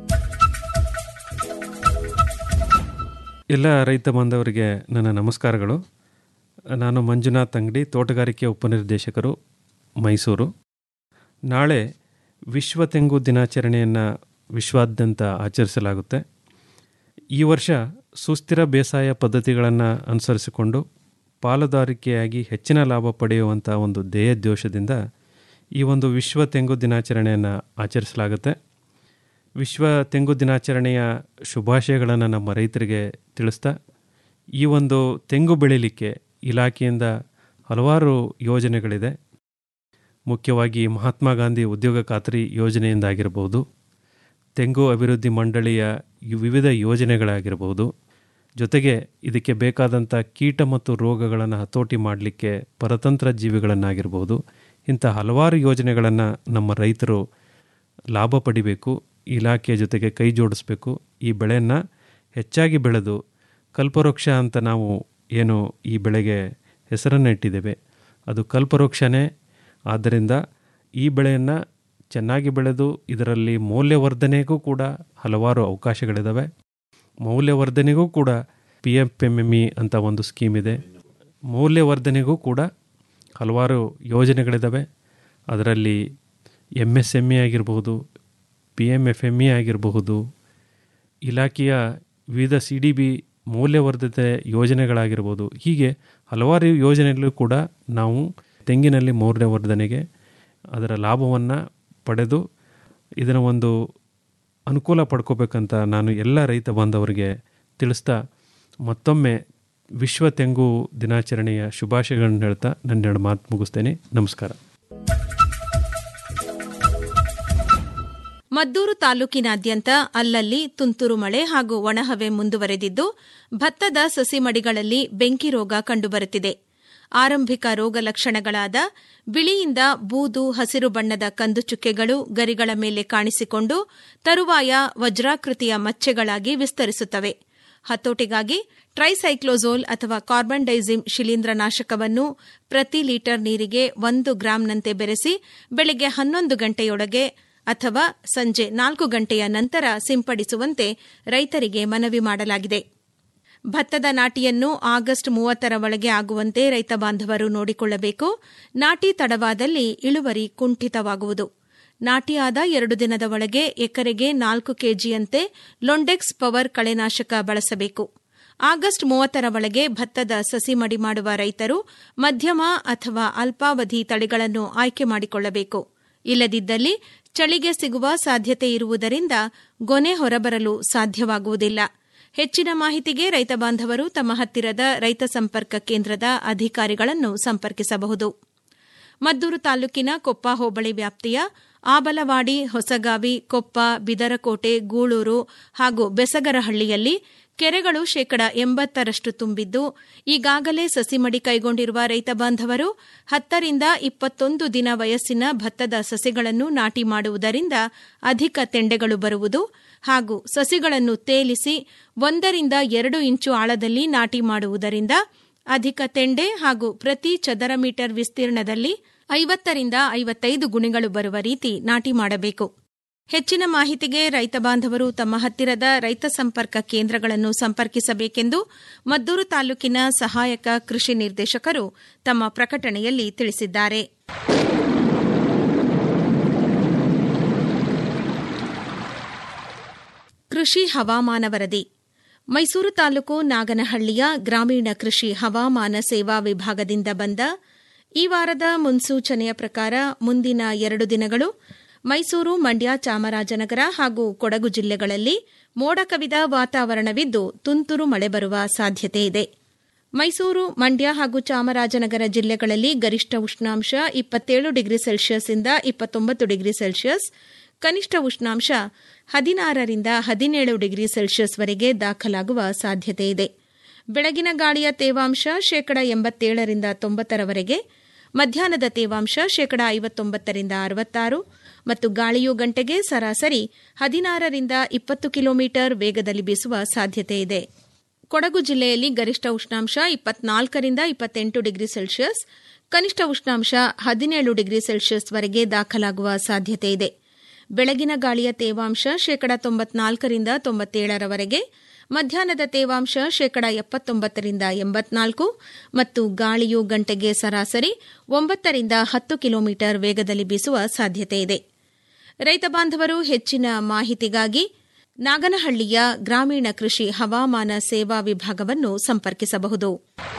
ಎಲ್ಲ ರೈತ ಬಾಂಧವರಿಗೆ ನನ್ನ ನಮಸ್ಕಾರಗಳು ನಾನು ಮಂಜುನಾಥ್ ಅಂಗಡಿ ತೋಟಗಾರಿಕೆ ಉಪನಿರ್ದೇಶಕರು ಮೈಸೂರು ನಾಳೆ ವಿಶ್ವ ತೆಂಗು ದಿನಾಚರಣೆಯನ್ನು ವಿಶ್ವಾದ್ಯಂತ ಆಚರಿಸಲಾಗುತ್ತೆ ಈ ವರ್ಷ ಸುಸ್ಥಿರ ಬೇಸಾಯ ಪದ್ಧತಿಗಳನ್ನು ಅನುಸರಿಸಿಕೊಂಡು ಪಾಲುದಾರಿಕೆಯಾಗಿ ಹೆಚ್ಚಿನ ಲಾಭ ಪಡೆಯುವಂಥ ಒಂದು ಧ್ಯೇಯೋದ್ದೇಶದಿಂದ ಈ ಒಂದು ವಿಶ್ವ ತೆಂಗು ದಿನಾಚರಣೆಯನ್ನು ಆಚರಿಸಲಾಗುತ್ತೆ ವಿಶ್ವ ತೆಂಗು ದಿನಾಚರಣೆಯ ಶುಭಾಶಯಗಳನ್ನು ನಮ್ಮ ರೈತರಿಗೆ ತಿಳಿಸ್ತಾ ಈ ಒಂದು ತೆಂಗು ಬೆಳೀಲಿಕ್ಕೆ ಇಲಾಖೆಯಿಂದ ಹಲವಾರು ಯೋಜನೆಗಳಿದೆ ಮುಖ್ಯವಾಗಿ ಮಹಾತ್ಮ ಗಾಂಧಿ ಉದ್ಯೋಗ ಖಾತ್ರಿ ಯೋಜನೆಯಿಂದಾಗಿರ್ಬೋದು ತೆಂಗು ಅಭಿವೃದ್ಧಿ ಮಂಡಳಿಯ ಯು- ವಿವಿಧ ಯೋಜನೆಗಳಾಗಿರ್ಬೋದು ಜೊತೆಗೆ ಇದಕ್ಕೆ ಬೇಕಾದಂಥ ಕೀಟ ಮತ್ತು ರೋಗಗಳನ್ನು ಹತೋಟಿ ಮಾಡಲಿಕ್ಕೆ ಪರತಂತ್ರ ಜೀವಿಗಳನ್ನಾಗಿರ್ಬೋದು ಇಂಥ ಹಲವಾರು ಯೋಜನೆಗಳನ್ನು ನಮ್ಮ ರೈತರು ಲಾಭ ಪಡಿಬೇಕು ಇಲಾಖೆಯ ಜೊತೆಗೆ ಕೈ ಜೋಡಿಸ್ಬೇಕು ಈ ಬೆಳೆಯನ್ನು ಹೆಚ್ಚಾಗಿ ಬೆಳೆದು ಕಲ್ಪವೃಕ್ಷ ಅಂತ ನಾವು ಏನು ಈ ಬೆಳೆಗೆ ಹೆಸರನ್ನು ಇಟ್ಟಿದ್ದೇವೆ ಅದು ಕಲ್ಪವೃಕ್ಷನೇ ಆದ್ದರಿಂದ ಈ ಬೆಳೆಯನ್ನು ಚೆನ್ನಾಗಿ ಬೆಳೆದು ಇದರಲ್ಲಿ ಮೌಲ್ಯವರ್ಧನೆಗೂ ಕೂಡ ಹಲವಾರು ಅವಕಾಶಗಳಿದ್ದಾವೆ ಮೌಲ್ಯವರ್ಧನೆಗೂ ಕೂಡ P F M M E ಅಂತ ಒಂದು ಸ್ಕೀಮ್ ಇದೆ ಮೌಲ್ಯವರ್ಧನೆಗೂ ಕೂಡ ಹಲವಾರು ಯೋಜನೆಗಳಿದ್ದಾವೆ ಅದರಲ್ಲಿ ಎಮ್ ಎಸ್ ಎಮ್ ಇ ಆಗಿರಬಹುದು P M F M E ಆಗಿರಬಹುದು ಇಲಾಖೆಯ ವಿವಿಧ ಸಿ ಡಿ ಬಿ ಮೌಲ್ಯವರ್ಧಿತ ಯೋಜನೆಗಳಾಗಿರ್ಬೋದು ಹೀಗೆ ಹಲವಾರು ಯೋಜನೆಗಳು ಕೂಡ ನಾವು ತೆಂಗಿನಲ್ಲಿ ಮೌಲ್ಯವರ್ಧನೆಗೆ ಅದರ ಲಾಭವನ್ನು ಪಡೆದು ಇದರ ಒಂದು ಅನುಕೂಲ ಪಡ್ಕೋಬೇಕಂತ ನಾನು ಎಲ್ಲ ರೈತ ಬಾಂಧವರಿಗೆ ತಿಳಿಸ್ತಾ ಮತ್ತೊಮ್ಮೆ ವಿಶ್ವ ತೆಂಗು ದಿನಾಚರಣೆಯ ಶುಭಾಶಯಗಳನ್ನು ಹೇಳ್ತಾ ನನ್ನೆರಡು ಮಾತು ಮುಗಿಸ್ತೇನೆ ನಮಸ್ಕಾರ ಮದ್ದೂರು ತಾಲೂಕಿನಾದ್ಯಂತ ಅಲ್ಲಲ್ಲಿ ತುಂತುರು ಮಳೆ ಹಾಗೂ ಒಣಹವೆ ಮುಂದುವರೆದಿದ್ದು ಭತ್ತದ ಸಸಿ ಮಡಿಗಳಲ್ಲಿ ಬೆಂಕಿ ರೋಗ ಕಂಡುಬರುತ್ತಿದೆ ಆರಂಭಿಕ ರೋಗ ಲಕ್ಷಣಗಳಾದ ಬಿಳಿಯಿಂದ ಬೂದು ಹಸಿರು ಬಣ್ಣದ ಕಂದು ಚುಕ್ಕೆಗಳು ಗರಿಗಳ ಮೇಲೆ ಕಾಣಿಸಿಕೊಂಡು ತರುವಾಯ ವಜ್ರಾಕೃತಿಯ ಮಚ್ಚೆಗಳಾಗಿ ವಿಸ್ತರಿಸುತ್ತವೆ ಹತೋಟಿಗಾಗಿ ಟ್ರೈಸೈಕ್ಲೋಸೋಲ್ ಅಥವಾ ಕಾರ್ಬನ್ ಡೈಸಿಮ್ ಶಿಲೀಂಧ್ರನಾಶಕವನ್ನು ಪ್ರತಿ ಲೀಟರ್ ನೀರಿಗೆ ಒಂದು ಗ್ರಾಂನಂತೆ ಬೆರೆಸಿ ಬೆಳಗ್ಗೆ ಹನ್ನೊಂದು ಗಂಟೆಯೊಳಗೆ ಅಥವಾ ಸಂಜೆ ನಾಲ್ಕು ಗಂಟೆಯ ನಂತರ ಸಿಂಪಡಿಸುವಂತೆ ರೈತರಿಗೆ ಮನವಿ ಮಾಡಲಾಗಿದೆ ಭತ್ತದ ನಾಟಿಯನ್ನು ಆಗಸ್ಟ್ ಮೂವತ್ತರ ಒಳಗೆ ಆಗುವಂತೆ ರೈತ ಬಾಂಧವರು ನೋಡಿಕೊಳ್ಳಬೇಕು ನಾಟಿ ತಡವಾದಲ್ಲಿ ಇಳುವರಿ ಕುಂಠಿತವಾಗುವುದು ನಾಟಿಯಾದ ಎರಡು ದಿನದ ಒಳಗೆ ಎಕರೆಗೆ ನಾಲ್ಕು ಕೆಜಿಯಂತೆ ಲೊಂಡೆಕ್ಸ್ ಪವರ್ ಕಳೆನಾಶಕ ಬಳಸಬೇಕು ಆಗಸ್ಟ್ ಮೂವತ್ತರ ಒಳಗೆ ಭತ್ತದ ಸಸಿ ಮಡಿ ಮಾಡುವ ರೈತರು ಮಧ್ಯಮ ಅಥವಾ ಅಲ್ಪಾವಧಿ ತಳಿಗಳನ್ನು ಆಯ್ಕೆ ಮಾಡಿಕೊಳ್ಳಬೇಕು ಇಲ್ಲದಿದ್ದಲ್ಲಿ ಚಳಿಗೆ ಸಿಗುವ ಸಾಧ್ಯತೆ ಇರುವುದರಿಂದ ಗೊನೆ ಹೊರಬರಲು ಸಾಧ್ಯವಾಗುವುದಿಲ್ಲ ಹೆಚ್ಚಿನ ಮಾಹಿತಿಗೆ ರೈತ ಬಾಂಧವರು ತಮ್ಮ ಹತ್ತಿರದ ರೈತ ಸಂಪರ್ಕ ಕೇಂದ್ರದ ಅಧಿಕಾರಿಗಳನ್ನು ಸಂಪರ್ಕಿಸಬಹುದು ಮದ್ದೂರು ತಾಲೂಕಿನ ಕೊಪ್ಪ ಹೋಬಳಿ ವ್ಯಾಪ್ತಿಯ ಆಬಲವಾಡಿ ಹೊಸಗಾವಿ ಕೊಪ್ಪ ಬಿದರಕೋಟೆ ಗೂಳೂರು ಹಾಗೂ ಬೆಸಗರಹಳ್ಳಿಯಲ್ಲಿ ಕೆರೆಗಳು ಶೇಕಡ ಎಂಬತ್ತರಷ್ಟು ತುಂಬಿದ್ದು ಈಗಾಗಲೇ ಸಸಿಮಡಿ ಕೈಗೊಂಡಿರುವ ರೈತ ಬಾಂಧವರು ಹತ್ತರಿಂದ ಇಪ್ಪತ್ತೊಂದು ದಿನ ವಯಸ್ಸಿನ ಭತ್ತದ ಸಸಿಗಳನ್ನು ನಾಟಿ ಮಾಡುವುದರಿಂದ ಅಧಿಕ ತೆಂಡೆಗಳು ಬರುವುದು ಹಾಗೂ ಸಸಿಗಳನ್ನು ತೇಲಿಸಿ ಒಂದರಿಂದ ಎರಡು ಇಂಚು ಆಳದಲ್ಲಿ ನಾಟಿ ಮಾಡುವುದರಿಂದ ಅಧಿಕ ತೆಂಡೆ ಹಾಗೂ ಪ್ರತಿ ಚದರ ಮೀಟರ್ ವಿಸ್ತೀರ್ಣದಲ್ಲಿ ಐವತ್ತರಿಂದ ಐವತ್ತೈದು ಗುಣಿಗಳು ಬರುವ ರೀತಿ ನಾಟಿ ಮಾಡಬೇಕು ಹೆಚ್ಚಿನ ಮಾಹಿತಿಗೆ ರೈತ ಬಾಂಧವರು ತಮ್ಮ ಹತ್ತಿರದ ರೈತ ಸಂಪರ್ಕ ಕೇಂದ್ರಗಳನ್ನು ಸಂಪರ್ಕಿಸಬೇಕೆಂದು ಮದ್ದೂರು ತಾಲೂಕಿನ ಸಹಾಯಕ ಕೃಷಿ ನಿರ್ದೇಶಕರು ತಮ್ಮ ಪ್ರಕಟಣೆಯಲ್ಲಿ ತಿಳಿಸಿದ್ದಾರೆ ಕೃಷಿ ಹವಾಮಾನ ವರದಿ ಮೈಸೂರು ತಾಲೂಕು ನಾಗನಹಳ್ಳಿಯ ಗ್ರಾಮೀಣ ಕೃಷಿ ಹವಾಮಾನ ಸೇವಾ ವಿಭಾಗದಿಂದ ಬಂದ ಈ ವಾರದ ಮುನ್ಸೂಚನೆಯ ಪ್ರಕಾರ ಮುಂದಿನ ಎರಡು ದಿನಗಳು ಮೈಸೂರು ಮಂಡ್ಯ ಚಾಮರಾಜನಗರ ಹಾಗೂ ಕೊಡಗು ಜಿಲ್ಲೆಗಳಲ್ಲಿ ಮೋಡ ಕವಿದ ವಾತಾವರಣವಿದ್ದು ತುಂತುರು ಮಳೆ ಬರುವ ಸಾಧ್ಯತೆಯಿದೆ ಮೈಸೂರು ಮಂಡ್ಯ ಹಾಗೂ ಚಾಮರಾಜನಗರ ಜಿಲ್ಲೆಗಳಲ್ಲಿ ಗರಿಷ್ಠ ಉಷ್ಣಾಂಶ ಇಪ್ಪತ್ತೇಳು ಡಿಗ್ರಿ ಸೆಲ್ಸಿಯಸ್ನಿಂದ ಇಪ್ಪತ್ತೊಂಬತ್ತು ಡಿಗ್ರಿ ಸೆಲ್ಸಿಯಸ್ ಕನಿಷ್ಠ ಉಷ್ಣಾಂಶ ಹದಿನಾರರಿಂದ ಹದಿನೇಳು ಡಿಗ್ರಿ ಸೆಲ್ಸಿಯಸ್ವರೆಗೆ ದಾಖಲಾಗುವ ಸಾಧ್ಯತೆಯಿದೆ ಬೆಳಗಿನ ಗಾಳಿಯ ತೇವಾಂಶ ಶೇಕಡ ಎಂಬತ್ತೇಳರಿಂದ ತೊಂಬತ್ತರವರೆಗೆ ಮಧ್ಯಾಹ್ನದ ತೇವಾಂಶ ಶೇಕಡ ಐವತ್ತೊಂಬತ್ತರಿಂದ ಅರವತ್ತಾರು ಮತ್ತು ಗಾಳಿಯು ಗಂಟೆಗೆ ಸರಾಸರಿ ಹದಿನಾರರಿಂದ ಇಪ್ಪತ್ತು ಕಿಲೋಮೀಟರ್ ವೇಗದಲ್ಲಿ ಬೀಸುವ ಸಾಧ್ಯತೆಯಿದೆ ಕೊಡಗು ಜಿಲ್ಲೆಯಲ್ಲಿ ಗರಿಷ್ಠ ಉಷ್ಣಾಂಶ ಇಪ್ಪತ್ನಾಲ್ಕರಿಂದ ಇಪ್ಪತ್ತೆಂಟು ಡಿಗ್ರಿ ಸೆಲ್ಸಿಯಸ್ ಕನಿಷ್ಠ ಉಷ್ಣಾಂಶ ಹದಿನೇಳು ಡಿಗ್ರಿ ಸೆಲ್ಸಿಯಸ್ವರೆಗೆ ದಾಖಲಾಗುವ ಸಾಧ್ಯತೆಯಿದೆ ಬೆಳಗಿನ ಗಾಳಿಯ ತೇವಾಂಶ ಶೇಕಡ ತೊಂಬತ್ನಾಲ್ಕರಿಂದ ತೊಂಬತ್ತೇಳರವರೆಗೆ ಮಧ್ಯಾಹ್ನದ ತೇವಾಂಶ ಶೇಕಡ ಎಪ್ಪತ್ತೊಂಬತ್ತರಿಂದ ಎಂಬತ್ನಾಲ್ಕು ಮತ್ತು ಗಾಳಿಯು ಗಂಟೆಗೆ ಸರಾಸರಿ ಒಂಬತ್ತರಿಂದ ಹತ್ತು ಕಿಲೋಮೀಟರ್ ವೇಗದಲ್ಲಿ ಬೀಸುವ ಸಾಧ್ಯತೆಯಿದೆ ರೈತ ಬಾಂಧವರು ಹೆಚ್ಚಿನ ಮಾಹಿತಿಗಾಗಿ ನಾಗನಹಳ್ಳಿಯ ಗ್ರಾಮೀಣ ಕೃಷಿ ಹವಾಮಾನ ಸೇವಾ ವಿಭಾಗವನ್ನು ಸಂಪರ್ಕಿಸಬಹುದು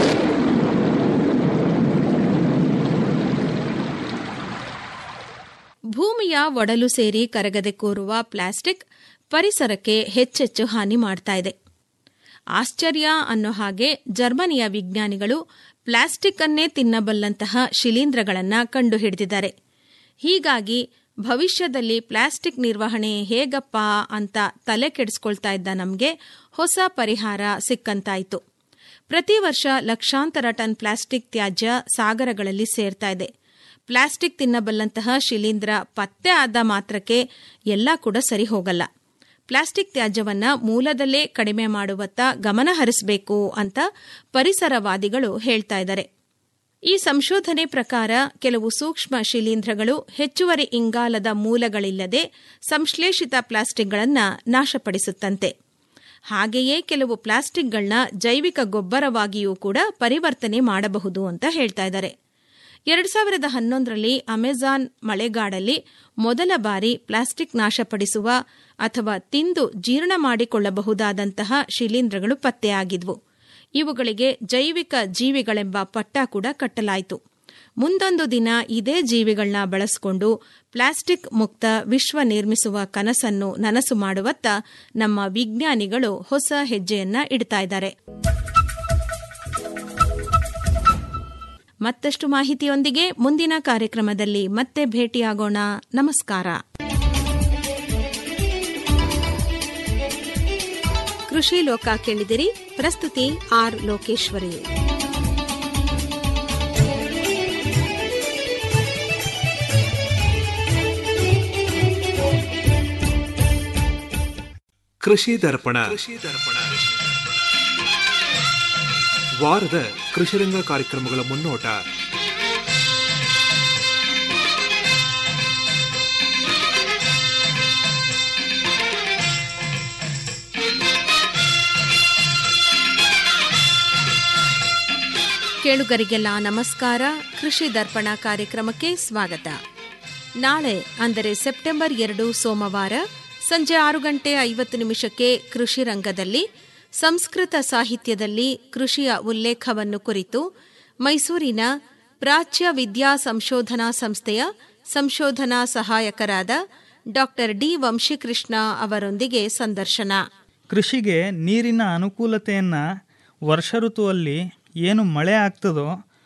ಭೂಮಿಯ ಒಡಲು ಸೇರಿ ಕರಗದೆ ಕೂರುವ ಪ್ಲಾಸ್ಟಿಕ್ ಪರಿಸರಕ್ಕೆ ಹೆಚ್ಚೆಚ್ಚು ಹಾನಿ ಮಾಡ್ತಾ ಇದೆ ಆಶ್ಚರ್ಯ ಅನ್ನೋ ಹಾಗೆ ಜರ್ಮನಿಯ ವಿಜ್ಞಾನಿಗಳು ಪ್ಲಾಸ್ಟಿಕ್ ಅನ್ನೇ ತಿನ್ನಬಲ್ಲಂತಹ ಶಿಲೀಂಧ್ರಗಳನ್ನ ಕಂಡುಹಿಡಿದಿದ್ದಾರೆ ಹೀಗಾಗಿ ಭವಿಷ್ಯದಲ್ಲಿ ಪ್ಲಾಸ್ಟಿಕ್ ನಿರ್ವಹಣೆ ಹೇಗಪ್ಪ ಅಂತ ತಲೆ ಕೆಡಿಸ್ಕೊಳ್ತಾ ಇದ್ದ ನಮಗೆ ಹೊಸ ಪರಿಹಾರ ಸಿಕ್ಕಂತಾಯಿತು ಪ್ರತಿ ವರ್ಷ ಲಕ್ಷಾಂತರ ಟನ್ ಪ್ಲಾಸ್ಟಿಕ್ ತ್ಯಾಜ್ಯ ಸಾಗರಗಳಲ್ಲಿ ಸೇರ್ತಾ ಇದೆ ಪ್ಲಾಸ್ಟಿಕ್ ತಿನ್ನಬಲ್ಲಂತಹ ಶಿಲೀಂಧ್ರ ಪತ್ತೆ ಆದ ಮಾತ್ರಕ್ಕೆ ಎಲ್ಲ ಕೂಡ ಸರಿ ಹೋಗಲ್ಲ ಪ್ಲಾಸ್ಟಿಕ್ ತ್ಯಾಜ್ಯವನ್ನ ಮೂಲದಲ್ಲೇ ಕಡಿಮೆ ಮಾಡುವತ್ತ ಗಮನ ಹರಿಸಬೇಕು ಅಂತ ಪರಿಸರವಾದಿಗಳು ಹೇಳ್ತಾ ಇದ್ದಾರೆ ಈ ಸಂಶೋಧನೆ ಪ್ರಕಾರ ಕೆಲವು ಸೂಕ್ಷ್ಮ ಶಿಲೀಂಧ್ರಗಳು ಹೆಚ್ಚುವರಿ ಇಂಗಾಲದ ಮೂಲಗಳಿಲ್ಲದೆ ಸಂಶ್ಲೇಷಿತ ಪ್ಲಾಸ್ಟಿಕ್ಗಳನ್ನು ನಾಶಪಡಿಸುತ್ತಂತೆ ಹಾಗೆಯೇ ಕೆಲವು ಪ್ಲಾಸ್ಟಿಕ್ಗಳನ್ನ ಜೈವಿಕ ಗೊಬ್ಬರವಾಗಿಯೂ ಕೂಡ ಪರಿವರ್ತನೆ ಮಾಡಬಹುದು ಅಂತ ಹೇಳ್ತಾ ಇದ್ದಾರೆ ಎರಡು ಸಾವಿರದ ಹನ್ನೊಂದರಲ್ಲಿ ಅಮೆಜಾನ್ ಮಳೆಗಾಡಲ್ಲಿ ಮೊದಲ ಬಾರಿ ಪ್ಲಾಸ್ಟಿಕ್ ನಾಶಪಡಿಸುವ ಅಥವಾ ತಿಂದು ಜೀರ್ಣ ಮಾಡಿಕೊಳ್ಳಬಹುದಾದಂತಹ ಶಿಲೀಂಧ್ರಗಳು ಪತ್ತೆಯಾಗಿದ್ವು ಇವುಗಳಿಗೆ ಜೈವಿಕ ಜೀವಿಗಳೆಂಬ ಪಟ್ಟ ಕೂಡ ಕಟ್ಟಲಾಯಿತು ಮುಂದೊಂದು ದಿನ ಇದೇ ಜೀವಿಗಳನ್ನ ಬಳಸಿಕೊಂಡು ಪ್ಲಾಸ್ಟಿಕ್ ಮುಕ್ತ ವಿಶ್ವ ನಿರ್ಮಿಸುವ ಕನಸನ್ನು ನನಸು ಮಾಡುವತ್ತ ನಮ್ಮ ವಿಜ್ಞಾನಿಗಳು ಹೊಸ ಹೆಜ್ಜೆಯನ್ನ ಇಡ್ತಾ ಇದ್ದಾರೆ ಮತ್ತಷ್ಟು ಮಾಹಿತಿಯೊಂದಿಗೆ ಮುಂದಿನ ಕಾರ್ಯಕ್ರಮದಲ್ಲಿ ಮತ್ತೆ ಭೇಟಿಯಾಗೋಣ ನಮಸ್ಕಾರ ಕೃಷಿ ಲೋಕ ಕೇಳಿದಿರಿ ಪ್ರಸ್ತುತಿ ಆರ್ ಲೋಕೇಶ್ವರಿ ಕೃಷಿ ದರ್ಪಣ ವಾರದ ಕೃಷಿರಂಗ ಕಾರ್ಯಕ್ರಮಗಳ ಮುನ್ನೋಟ ಕೇಳುಗರಿಗೆಲ್ಲ ನಮಸ್ಕಾರ ಕೃಷಿ ದರ್ಪಣ ಕಾರ್ಯಕ್ರಮಕ್ಕೆ ಸ್ವಾಗತ ನಾಳೆ ಅಂದರೆ ಸೆಪ್ಟೆಂಬರ್ ಎರಡು ಸೋಮವಾರ ಸಂಜೆ ಆರು ಗಂಟೆ ಐವತ್ತು ನಿಮಿಷಕ್ಕೆ ಕೃಷಿ ರಂಗದಲ್ಲಿ ಸಂಸ್ಕೃತ ಸಾಹಿತ್ಯದಲ್ಲಿ ಕೃಷಿಯ ಉಲ್ಲೇಖವನ್ನು ಕುರಿತು ಮೈಸೂರಿನ ಪ್ರಾಚ್ಯ ವಿದ್ಯಾ ಸಂಶೋಧನಾ ಸಂಸ್ಥೆಯ ಸಂಶೋಧನಾ ಸಹಾಯಕರಾದ ಡಾಕ್ಟರ್ ಡಿ ವಂಶಿಕೃಷ್ಣ ಅವರೊಂದಿಗೆ ಸಂದರ್ಶನ ಕೃಷಿಗೆ ನೀರಿನ ಅನುಕೂಲತೆಯನ್ನು ವರ್ಷ ಋತುವಲ್ಲಿ ಏನು ಮಳೆ ಆಗ್ತದೋ